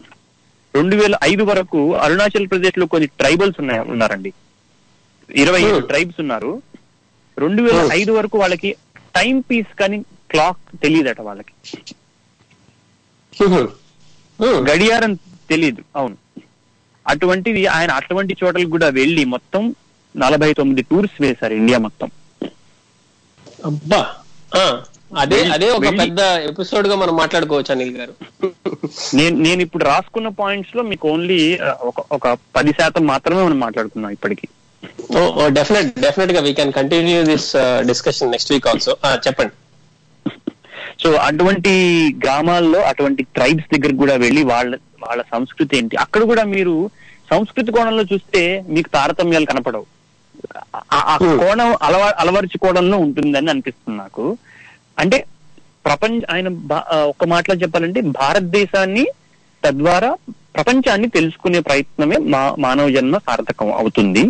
రెండు వేల ఐదు వరకు అరుణాచల్ ప్రదేశ్ లో కొన్ని ట్రైబల్స్ ఉన్నాయి ఉన్నారండి ఇరవై ఐదు Hmm. ట్రైబ్స్ ఉన్నారు రెండు వేల Hmm. ఐదు వరకు వాళ్ళకి టైం పీస్ కానీ క్లాక్ తెలియదట వాళ్ళకి ఉహు. ఉమ్. గడియారం తెలియదు అవును అటువంటిది ఆయన అటువంటి చోటలకు కూడా వెళ్ళి మొత్తం నలభై తొమ్మిది టూర్స్ వేశారు ఇండియా మొత్తం అబ్బా ఆ, అదే వెళ్ళి- అదే ఒక వెళ్ళి- పెద్ద ఎపిసోడ్ గా మనం మాట్లాడుకోవచ్చు అనిల్ గారు నేను నేను ఇప్పుడు రాసుకున్న పాయింట్స్ లో మీకు ఓన్లీ ఒక ఒక పది శాతం మాత్రమే మనం మాట్లాడుకున్నాం ఇప్పటికి డెఫినెట్ డెఫినెట్ గా we can continue this discussion next week also చెప్పండి సో అటువంటి గ్రామాల్లో అటువంటి ట్రైబ్స్ దగ్గరికి కూడా వెళ్ళి వాళ్ళ వాళ్ళ సంస్కృతి ఏంటి అక్కడ కూడా మీరు సంస్కృతి కోణంలో చూస్తే మీకు తారతమ్యాలు కనపడవు ఆ- ఆ Hmm. కోణం అలవా అలవరుచుకోవడంలో ఉంటుందని అనిపిస్తుంది నాకు అంటే ప్రపంచ ఆయన భా- ఆ, ఒక మాటలో చెప్పాలంటే భారతదేశాన్ని తద్వారా ప్రపంచాన్ని తెలుసుకునే ప్రయత్నమే మా మానవ జన్మ సార్థకం అవుతుంది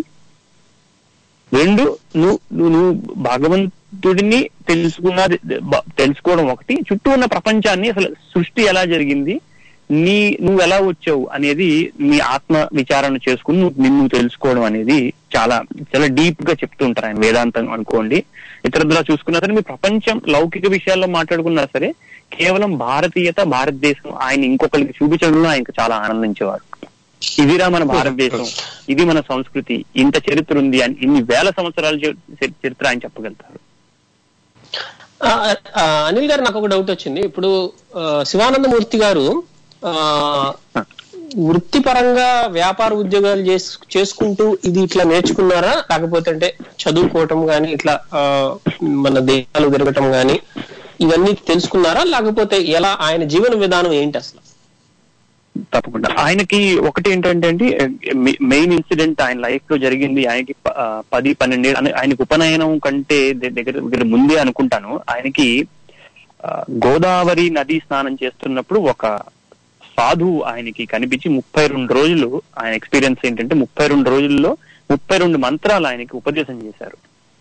రెండు నువ్వు నువ్వు నువ్వు భగవంతుడిని తెలుసుకున్న తెలుసుకోవడం ఒకటి చుట్టూ ఉన్న ప్రపంచాన్ని అసలు సృష్టి ఎలా జరిగింది నీ నువ్వు ఎలా వచ్చావు అనేది నీ ఆత్మ విచారణ చేసుకుని నువ్వు నిన్ను తెలుసుకోవడం అనేది చాలా చాలా డీప్ గా చెప్తూ ఉంటారు ఆయన వేదాంతం అనుకోండి ఇతరత్రా చూసుకున్నా సరే మీ ప్రపంచం లౌకిక విషయాల్లో మాట్లాడుకున్నా సరే కేవలం భారతీయత భారతదేశం ఆయన ఇంకొకరికి చూపించడంలో ఆయనకు చాలా ఆనందించేవారు ఇదిరా మన భారతదేశం ఇది మన సంస్కృతి ఇంత చరిత్ర ఉంది అని ఇన్ని వేల సంవత్సరాల చరి- చరిత్ర ఆయన చెప్పగలుగుతారు ఆ, ఆ, అనిల్ గారు నాకు ఒక డౌట్ వచ్చింది ఇప్పుడు ఆ, శివానందమూర్తి గారు ఆ, వృత్తిపరంగా వ్యాపార ఉద్యోగాలు చేస్- చేసుకుంటూ ఇది ఇట్లా నేర్చుకున్నారా లేకపోతే అంటే చదువుకోవటం గాని ఇట్లా ఆ, మన దేశాలు తిరగటం గాని ఇవన్నీ తెలుసుకున్నారా లేకపోతే ఎలా ఆయన జీవన విధానం ఏంటి అసలు తప్పకుండా ఆయనకి ఒకటి ఏంటంటే అండి మెయిన్ ఇన్సిడెంట్ ఆయన లైఫ్ లో జరిగింది ఆయనకి ప- ఆ, పది పన్నెండు ఆయనకి ఉపనయనం కంటే ద- దగ్గర దగ్గర ముందే అనుకుంటాను ఆయనకి ఆ, గోదావరి నది స్నానం చేస్తున్నప్పుడు ఒక సాధువు ఆయనకి కనిపించి ముప్పై రెండు రోజులు ఆయన ఎక్స్పీరియన్స్ ఏంటంటే ముప్పై రెండు రోజుల్లో ముప్పై రెండు మంత్రాలు ఆయనకి ఉపదేశం చేశారు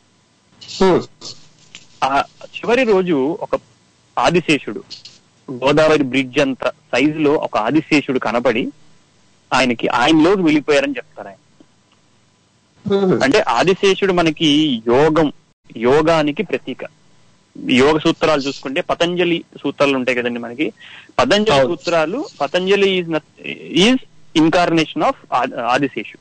ఆ చివరి రోజు ఒక ఆదిశేషుడు గోదావరి బ్రిడ్జ్ అంత సైజు లో ఒక ఆదిశేషుడు కనబడి ఆయనకి ఆయనలోకి వెళ్ళిపోయారని చెప్తారు ఆయన అంటే ఆదిశేషుడు మనకి యోగం యోగానికి ప్రతీక యోగ సూత్రాలు చూసుకుంటే పతంజలి సూత్రాలు ఉంటాయి కదండి మనకి పతంజలి అవును. సూత్రాలు Patanjali is is incarnation of Adiseshu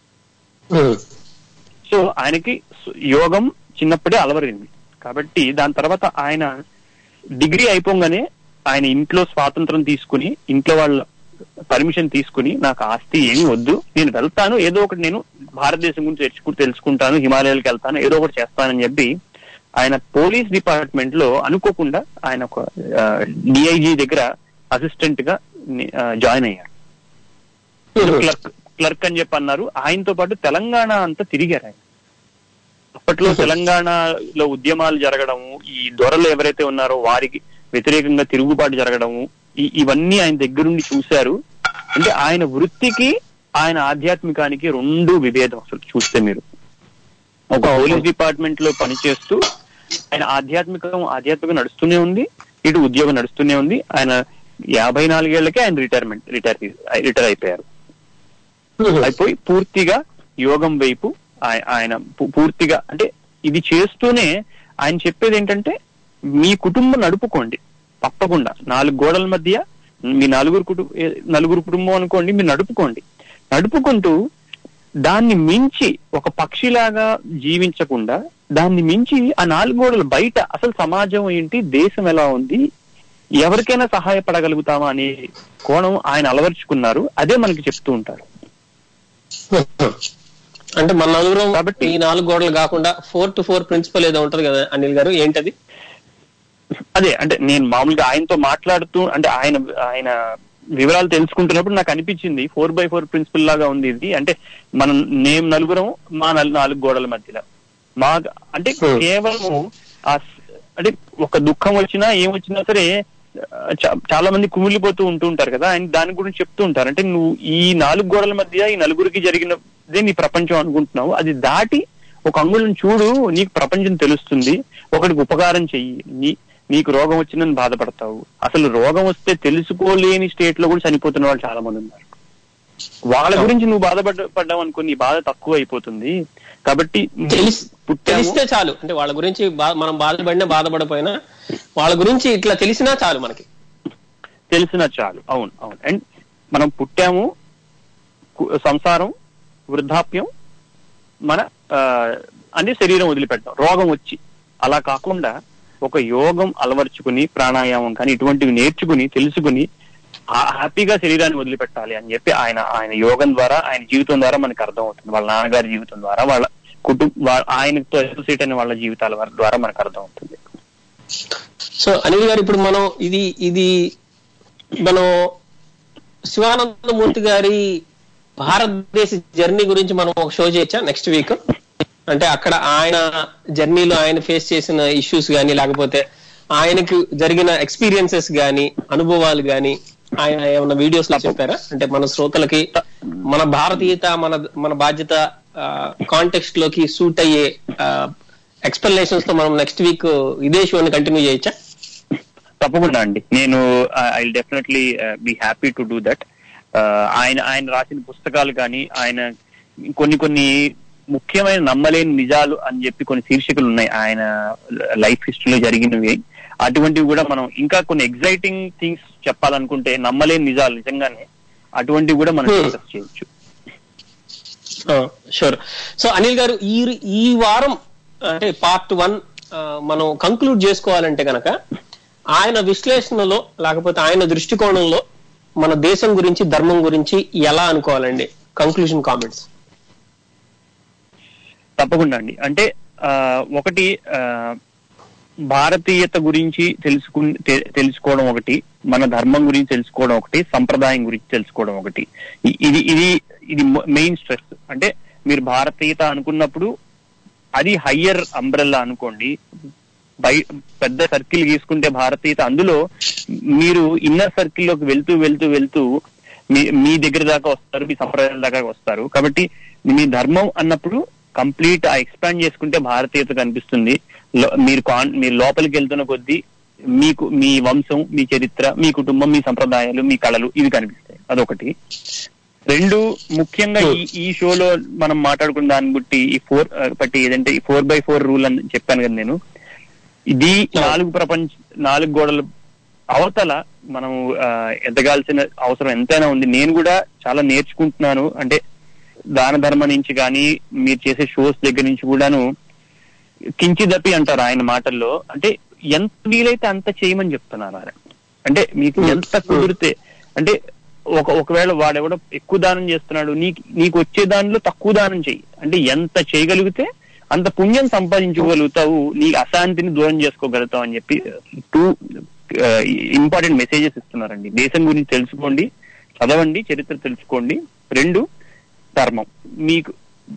so ఆయనకి సు- యోగం చిన్నప్పుడే అలవరింది కాబట్టి దాని తర్వాత ఆయన డిగ్రీ అయిపోగానే ఆయన ఇంట్లో స్వాతంత్రం తీసుకుని ఇంట్లో వాళ్ళ పర్మిషన్ తీసుకుని నాకు ఆస్తి ఏమీ వద్దు నేను వెళ్తాను ఏదో ఒకటి నేను భారతదేశం గురించి తెచ్చుకు తెలుసుకుంటాను హిమాలయాలకు వెళ్తాను ఏదో ఒకటి చేస్తానని చెప్పి ఆయన పోలీస్ డిపార్ట్మెంట్ లో అనుకోకుండా ఆయన ఒక డిఐజీ దగ్గర అసిస్టెంట్ గా ని- ఆ, జాయిన్ అయ్యారు క్లర్క్ క్లర్క్ అని చెప్పి అన్నారు ఆయనతో పాటు తెలంగాణ అంతా తిరిగారు ఆయన అప్పట్లో తెలంగాణలో ఉద్యమాలు జరగడము ఈ దొరలు ఎవరైతే ఉన్నారో వారికి వ్యతిరేకంగా తిరుగుబాటు జరగడము ఈ- ఇవన్నీ ఆయన దగ్గరుండి చూశారు అంటే ఆయన వృత్తికి ఆయన ఆధ్యాత్మికానికి రెండు విభేదం అసలు చూస్తే మీరు ఒక పోలీస్ డిపార్ట్మెంట్ లో పనిచేస్తూ ఆయన ఆధ్యాత్మికం ఆధ్యాత్మికం నడుస్తూనే ఉంది ఇటు ఉద్యోగం నడుస్తూనే ఉంది ఆయన యాభై నాలుగేళ్లకే ఆయన రిటైర్మెంట్ రిటైర్ రిటైర్ అయిపోయారు అయిపోయి పూర్తిగా యోగం వైపు ఆయ- ఆయన పు- పూర్తిగా అంటే ఇది చేస్తూనే ఆయన చెప్పేది ఏంటంటే మీ కుటుంబం నడుపుకోండి తప్పకుండా నాలుగు గోడల మధ్య మీ నలుగురు కుటుంబ నలుగురు కుటుంబం అనుకోండి మీరు నడుపుకోండి నడుపుకుంటూ దాన్ని మించి ఒక పక్షిలాగా జీవించకుండా దాన్ని మించి ఆ నాలుగు గోడల బయట అసలు సమాజం ఏంటి దేశం ఎలా ఉంది ఎవరికైనా సహాయపడగలుగుతామా అనే కోణం ఆయన అలవర్చుకున్నారు అదే మనకి చెప్తూ ఉంటారు అంటే మన నలుగురం కాబట్టి- ఈ నాలుగు గోడలు కాకుండా ఫోర్ టు ఫోర్ ప్రిన్సిపల్ ఏదో ఉంటది కదా అనిల్ గారు ఏంటది అదే అంటే నేను మామూలుగా ఆయనతో మాట్లాడుతూ అంటే ఆయన ఆయన వివరాలు తెలుసుకుంటున్నప్పుడు నాకు అనిపించింది ఫోర్ బై ఫోర్ ప్రిన్సిపల్ లాగా ఉంది ఇది అంటే మనం నేను నలుగురం మా నలు- నాలుగు గోడల మధ్యలో మా అంటే Hmm. కేవలము ఆ స- అంటే ఒక దుఃఖం వచ్చినా ఏం వచ్చినా సరే ఆ, చా- చాలా మంది కుమిలిపోతూ ఉంటూ ఉంటారు కదా ఆయన దాని గురించి చెప్తూ ఉంటారు అంటే నువ్వు ఈ నాలుగు గోడల మధ్య ఈ నలుగురికి జరిగినదే నీ ప్రపంచం అనుకుంటున్నావు అది దాటి ఒక అంగుళం చూడు నీకు ప్రపంచం తెలుస్తుంది ఒకటికి ఉపకారం చెయ్యి నీ నీకు రోగం వచ్చిందని బాధపడతావు అసలు రోగం వస్తే తెలుసుకోలేని స్టేట్ లో కూడా చనిపోతున్న వాళ్ళు చాలా మంది ఉన్నారు వాళ్ళ గురించి నువ్వు బాధపడ్డ పడ్డావు అనుకో నీ బాధ తక్కువ అయిపోతుంది కాబట్టి తెలిస్ పుట్టాము తెలిస్తే చాలు అంటే వాళ్ళ గురించి బా- మనం బాధపడినా బాధపడిపోయినా వాళ్ళ గురించి ఇట్లా తెలిసినా చాలు మనకి తెలిసిన చాలు అవును అవును అండ్ మనం పుట్టాము కు- సంసారం వృద్ధాప్యం మన ఆ, అంటే శరీరం వదిలిపెట్టడం రోగం వచ్చి అలా కాకుండా ఒక యోగం అలవర్చుకుని ప్రాణాయామం కానీ ఇటువంటివి నేర్చుకుని తెలుసుకుని ఆ- హ్యాపీగా శరీరాన్ని వదిలిపెట్టాలి అని చెప్పి ఆయన ఆయన యోగం ద్వారా ఆయన జీవితం ద్వారా మనకు అర్థం అవుతుంది వాళ్ళ నాన్నగారి జీవితం ద్వారా వాళ్ళ కుటుంబ ఆయనతో అసోసియేట్ అయిన వాళ్ళ జీవితాల వారి ద్వారా మనకు అర్థం అవుతుంది సో అనిల్ గారు ఇప్పుడు మనం ఇది ఇది మనం శివానందమూర్తి గారి భారతదేశ జర్నీ గురించి మనం ఒక షో చేయొచ్చా నెక్స్ట్ వీక్ అంటే అక్కడ ఆయన జర్నీలో ఆయన ఫేస్ చేసిన ఇష్యూస్ గానీ లేకపోతే ఆయనకు జరిగిన ఎక్స్పీరియన్సెస్ గానీ అనుభవాలు గానీ ఆయన ఏమైనా వీడియోస్ లో చెప్పారా అంటే మన శ్రోతలకి మన భారతీయత మన మన బాధ్యత కాంటెక్స్ట్ లోకి సూట్ అయ్యే ఎక్స్ప్లెనేషన్స్ తో మనం నెక్స్ట్ వీక్ ఇదే షోని కంటిన్యూ చేయొచ్చా తప్పకుండా అండి నేను I definitely be happy to do that ఆయన ఆయన రాసిన పుస్తకాలు కానీ ఆయన కొన్ని కొన్ని ముఖ్యమైన నమ్మలేని నిజాలు అని చెప్పి కొన్ని శీర్షికలు ఉన్నాయి ఆయన లైఫ్ హిస్టరీలో జరిగినవి అటువంటివి కూడా మనం ఇంకా కొన్ని ఎగ్జైటింగ్ థింగ్స్ చెప్పాలనుకుంటే నమ్మలేని నిజాలు నిజంగానే అటువంటివి కూడా మనం Hmm. డిస్కస్ చేయొచ్చు షూర్ సో అనిల్ గారు ఈ ఈ వారం అంటే పార్ట్ వన్ మనం కంక్లూడ్ చేసుకోవాలంటే గనక ఆయన విశ్లేషణలో లేకపోతే ఆయన దృష్టికోణంలో మన దేశం గురించి ధర్మం గురించి ఎలా అనుకోవాలండి కంక్లూజన్ కామెంట్స్ తప్పకుండా అండి అంటే ఆ, ఒకటి ఆ, భారతీయత గురించి తెలుసుకు తె- తెలుసుకోవడం ఒకటి మన ధర్మం గురించి తెలుసుకోవడం ఒకటి సంప్రదాయం గురించి తెలుసుకోవడం ఒకటి ఇ- ఇది ఇది ఇది మెయిన్ స్ట్రెస్ అంటే మీరు భారతీయత అనుకున్నప్పుడు అది హయ్యర్ అంబ్రెల్లా అనుకోండి బై పెద్ద సర్కిల్ గీసుకుంటే భారతీయత అందులో మీరు ఇన్నర్ సర్కిల్లోకి వెళ్తూ వెళ్తూ వెళ్తూ మీ మీ దగ్గర దాకా వస్తారు మీ సంప్రదాయాల దాకా వస్తారు కాబట్టి మీ ధర్మం అన్నప్పుడు కంప్లీట్ ఆ ఎక్స్పాండ్ చేసుకుంటే భారతీయత కనిపిస్తుంది లో- మీరు కాన్ మీరు లోపలికి వెళ్తున్న కొద్దీ మీకు మీ వంశం మీ చరిత్ర మీ కుటుంబం మీ సంప్రదాయాలు మీ కళలు ఇవి కనిపిస్తాయి అదొకటి రెండు ముఖ్యంగా ఈ ఈ షోలో మనం మాట్లాడుకున్న దాన్ని బట్టి ఈ ఫోర్ బట్టి ఏదంటే ఈ ఫోర్ బై ఫోర్ రూల్ అని చెప్పాను కదా నేను ఇది నాలుగు ప్రపంచ నాలుగు గోడలు అవతల మనం ఆ, ఎదగాల్సిన అవసరం ఎంతైనా ఉంది నేను కూడా చాలా నేర్చుకుంటున్నాను అంటే దాన ధర్మ నుంచి కానీ మీరు చేసే షోస్ దగ్గర నుంచి కూడాను కించిదపి అంటారు ఆయన మాటల్లో అంటే ఎంత వీలైతే అంత చేయమని చెప్తున్నారు ఆయన అంటే మీకు ఎంత కుదిరితే అంటే ఒక ఒకవేళ వాడెవడో ఎక్కువ దానం చేస్తున్నాడు నీకు నీకు వచ్చే దానిలో తక్కువ దానం చెయ్యి అంటే ఎంత చేయగలిగితే అంత పుణ్యం సంపాదించుకోగలుగుతావు నీ అశాంతిని దూరం చేసుకోగలుగుతావు అని చెప్పి టూ ఇంపార్టెంట్ మెసేజెస్ ఇస్తున్నారండి దేశం గురించి తెలుసుకోండి చదవండి చరిత్ర తెలుసుకోండి రెండు ధర్మం మీకు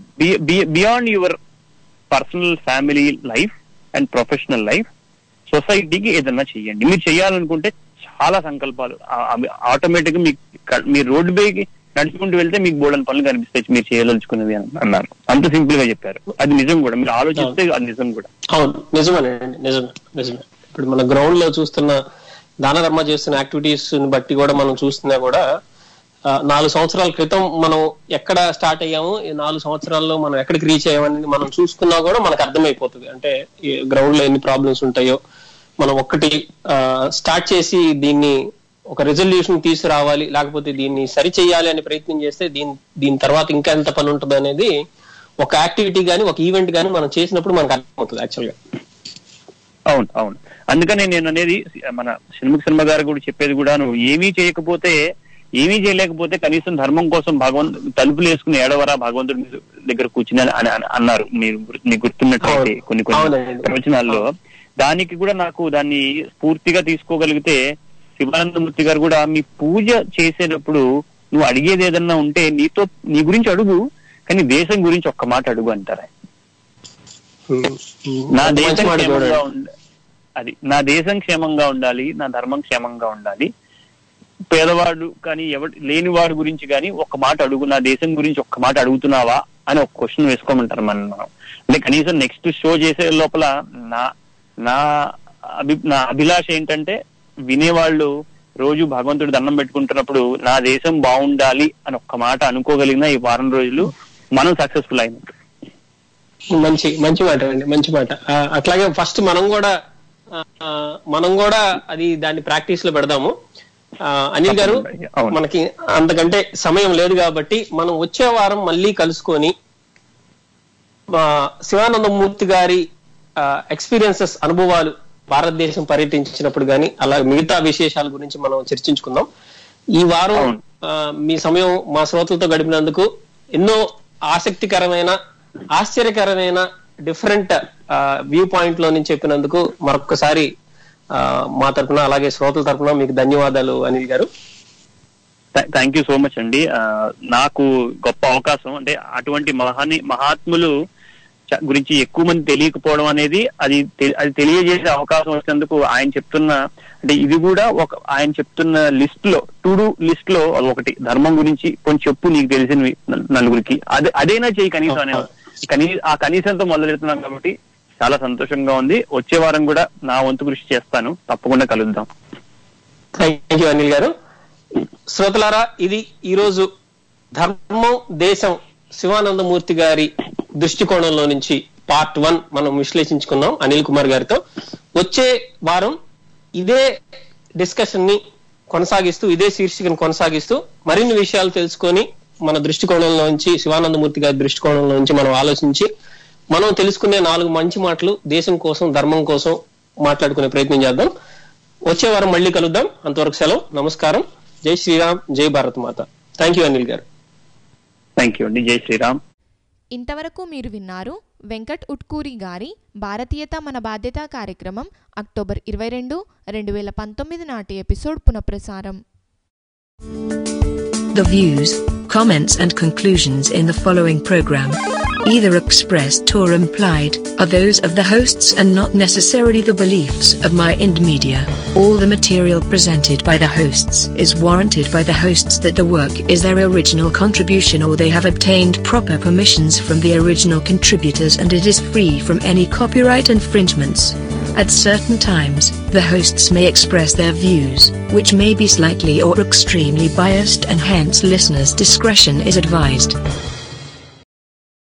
beyond your personal family life and professional life సొసైటీకి ఏదన్నా చెయ్యండి మీరు చేయాలనుకుంటే చాలా సంకల్పాలు ఆటోమేటిక్ గా మీకు క- మీరు రోడ్డు పైకి నడుచుకుంటూ వెళ్తే మీకు బోల్డన్ పనులు కనిపిస్తాయి మీరు చేయదలుచుకున్నది అని అన్నారు అంత సింపుల్ గా చెప్పారు అది నిజం కూడా మీరు ఆలోచిస్తే అది నిజం కూడా అవును నిజమేనండి నిజమే నిజమే ఇప్పుడు మన గ్రౌండ్ లో చూస్తున్న దాన ధర్మ చేస్తున్న యాక్టివిటీస్ బట్టి కూడా మనం చూస్తున్నా కూడా ఆ, నాలుగు సంవత్సరాల క్రితం మనం ఎక్కడ స్టార్ట్ అయ్యాము ఈ నాలుగు సంవత్సరాల్లో మనం ఎక్కడికి రీచ్ అయ్యామని మనం చూసుకున్నా కూడా మనకు అర్థమైపోతుంది అంటే గ్రౌండ్ లో ఎన్ని ప్రాబ్లమ్స్ ఉంటాయో మనం ఒక్కటి స్టార్ట్ చేసి దీన్ని ఒక రెజల్యూషన్ తీసుకురావాలి లేకపోతే దీన్ని సరి చేయాలి అనే ప్రయత్నం చేస్తే దీని దీని తర్వాత ఇంకా ఎంత పని ఉంటుంది అనేది ఒక యాక్టివిటీ గానీ ఒక ఈవెంట్ గానీ మనం చేసినప్పుడు మనకు అర్థమవుతుంది యాక్చువల్ గా అవును అవును అందుకనే నేను అనేది మన షణ్ముఖ శర్మ గారు కూడా చెప్పేది కూడా నువ్వు ఏమీ చేయకపోతే ఏమీ చేయలేకపోతే కనీసం ధర్మం కోసం భగవంతు తలుపులు వేసుకుని ఏడవరా భగవంతుడి దగ్గర కూర్చుని అని అని- అని- మీరు గుర్తు- మీకు గుర్తున్నట్లయితే అవును. కొన్ని కొన్ని అవునండి. ప్రవచనాల్లో దానికి కూడా నాకు దాన్ని స్ఫూర్తిగా తీసుకోగలిగితే శివానందమూర్తి గారు కూడా మీ పూజ చేసేటప్పుడు నువ్వు అడిగేది ఏదన్నా ఉంటే నీతో నీ గురించి అడుగు కానీ దేశం గురించి ఒక్క మాట అడుగు అంటారు ఆయన. నా మంచి దేశం మాట క్షేమంగా చూడండి. ఉండ అది నా దేశం క్షేమంగా ఉండాలి నా ధర్మం క్షేమంగా ఉండాలి పేదవాడు కానీ ఎవడు లేనివాడు గురించి కానీ ఒక్క మాట అడుగు నా దేశం గురించి ఒక్క మాట అడుగుతున్నావా అని ఒక క్వశ్చన్ వేసుకోమంటారు మనం మనం అంటే కనీసం నెక్స్ట్ షో చేసే లోపల నా నా అభి నా అభిలాష ఏంటంటే వినేవాళ్ళు రోజు భగవంతుడు దండం పెట్టుకుంటున్నప్పుడు నా దేశం బాగుండాలి అని ఒక్క మాట అనుకోగలిగిన ఈ వారం రోజులు మనం సక్సెస్ఫుల్ అయినట్టు మంచి మంచి మాట అండి మంచి మాట ఆ, అట్లాగే ఫస్ట్ మనం కూడా ఆ, మనం కూడా అది దాన్ని ప్రాక్టీస్ లో పెడదాము ఆ, అనిల్ గారు అవును. మనకి అంతకంటే సమయం లేదు కాబట్టి మనం వచ్చే వారం మళ్ళీ కలుసుకొని మా శివానందమూర్తి గారి ఎక్స్పీరియన్సెస్ అనుభవాలు భారతదేశం పర్యటించినప్పుడు కానీ అలా మిగతా విశేషాల గురించి మనం చర్చించుకుందాం ఈ వారం అవును. ఆ, మీ సమయం మా శ్రోతలతో గడిపినందుకు ఎన్నో ఆసక్తికరమైన ఆశ్చర్యకరమైన డిఫరెంట్ వ్యూ పాయింట్ లో నుంచి చెప్పినందుకు మరొకసారి ఆ, మా తరపున అలాగే శ్రోతల తరపున మీకు ధన్యవాదాలు అనిల్ గారు థ్యాంక్ యూ సో మచ్ అండి ఆ, నాకు గొప్ప అవకాశం అంటే అటువంటి మహాని మహాత్ములు చ- గురించి ఎక్కువ మంది తెలియకపోవడం అనేది అది తె- అది తెలియజేసే అవకాశం వచ్చినందుకు ఆయన చెప్తున్న అంటే ఇది కూడా ఒక ఆయన చెప్తున్న లిస్ట్ లో టు డూ లిస్ట్ లో ఒకటి ధర్మం గురించి కొంచెం చెప్పు నీకు తెలిసినవి నల్- నలుగురికి అదే అదేనా చేయి కనీసం అనే కనీ ఆ కనీసంతో మొదలెడుతున్నాం కాబట్టి చాలా సంతోషంగా ఉంది వచ్చే వారం కూడా నా వంతు కృషి చేస్తాను తప్పకుండా కలుద్దాం థ్యాంక్ యూ అనిల్ గారు శ్రోతలారా ఇది ఈరోజు ధర్మం దేశం శివానందమూర్తి గారి దృష్టికోణంలో నుంచి పార్ట్ వన్ మనం విశ్లేషించుకున్నాం అనిల్ కుమార్ గారితో వచ్చే వారం ఇదే డిస్కషన్ ని కొనసాగిస్తూ ఇదే శీర్షికను కొనసాగిస్తూ మరిన్ని విషయాలు తెలుసుకొని మన దృష్టికోణంలో నుంచి శివానందమూర్తి గారి దృష్టికోణంలో నుంచి మనం ఆలోచించి మనం తెలుసుకునే నాలుగు మంచి మాటలు దేశం కోసం ధర్మం కోసం మాట్లాడుకునే ప్రయత్నం చేద్దాం వచ్చే వారం మళ్ళీ కలుద్దాం అంతవరకు సెలవు నమస్కారం జై శ్రీరామ్ జై భారత్ మాత థ్యాంక్ యూ అనిల్ గారు థ్యాంక్ యూ అండి జై శ్రీరామ్ ఇంతవరకు మీరు విన్నారు వెంకట్ ఉట్కూరి గారి భారతీయత మన బాధ్యత కార్యక్రమం అక్టోబర్ ఇరవై రెండు రెండు వేల పంతొమ్మిది నాటి ఎపిసోడ్ పునఃప్రసారం The views, comments, and conclusions in the following program, either expressed or implied, are those of the hosts and not necessarily the beliefs of My Ind Media. All the material presented by the hosts is warranted by the hosts that the work is their original contribution or they have obtained proper permissions from the original contributors and it is free from any copyright infringements. At certain times, the hosts may express their views, which may be slightly or extremely biased, and hence listeners' discretion is advised.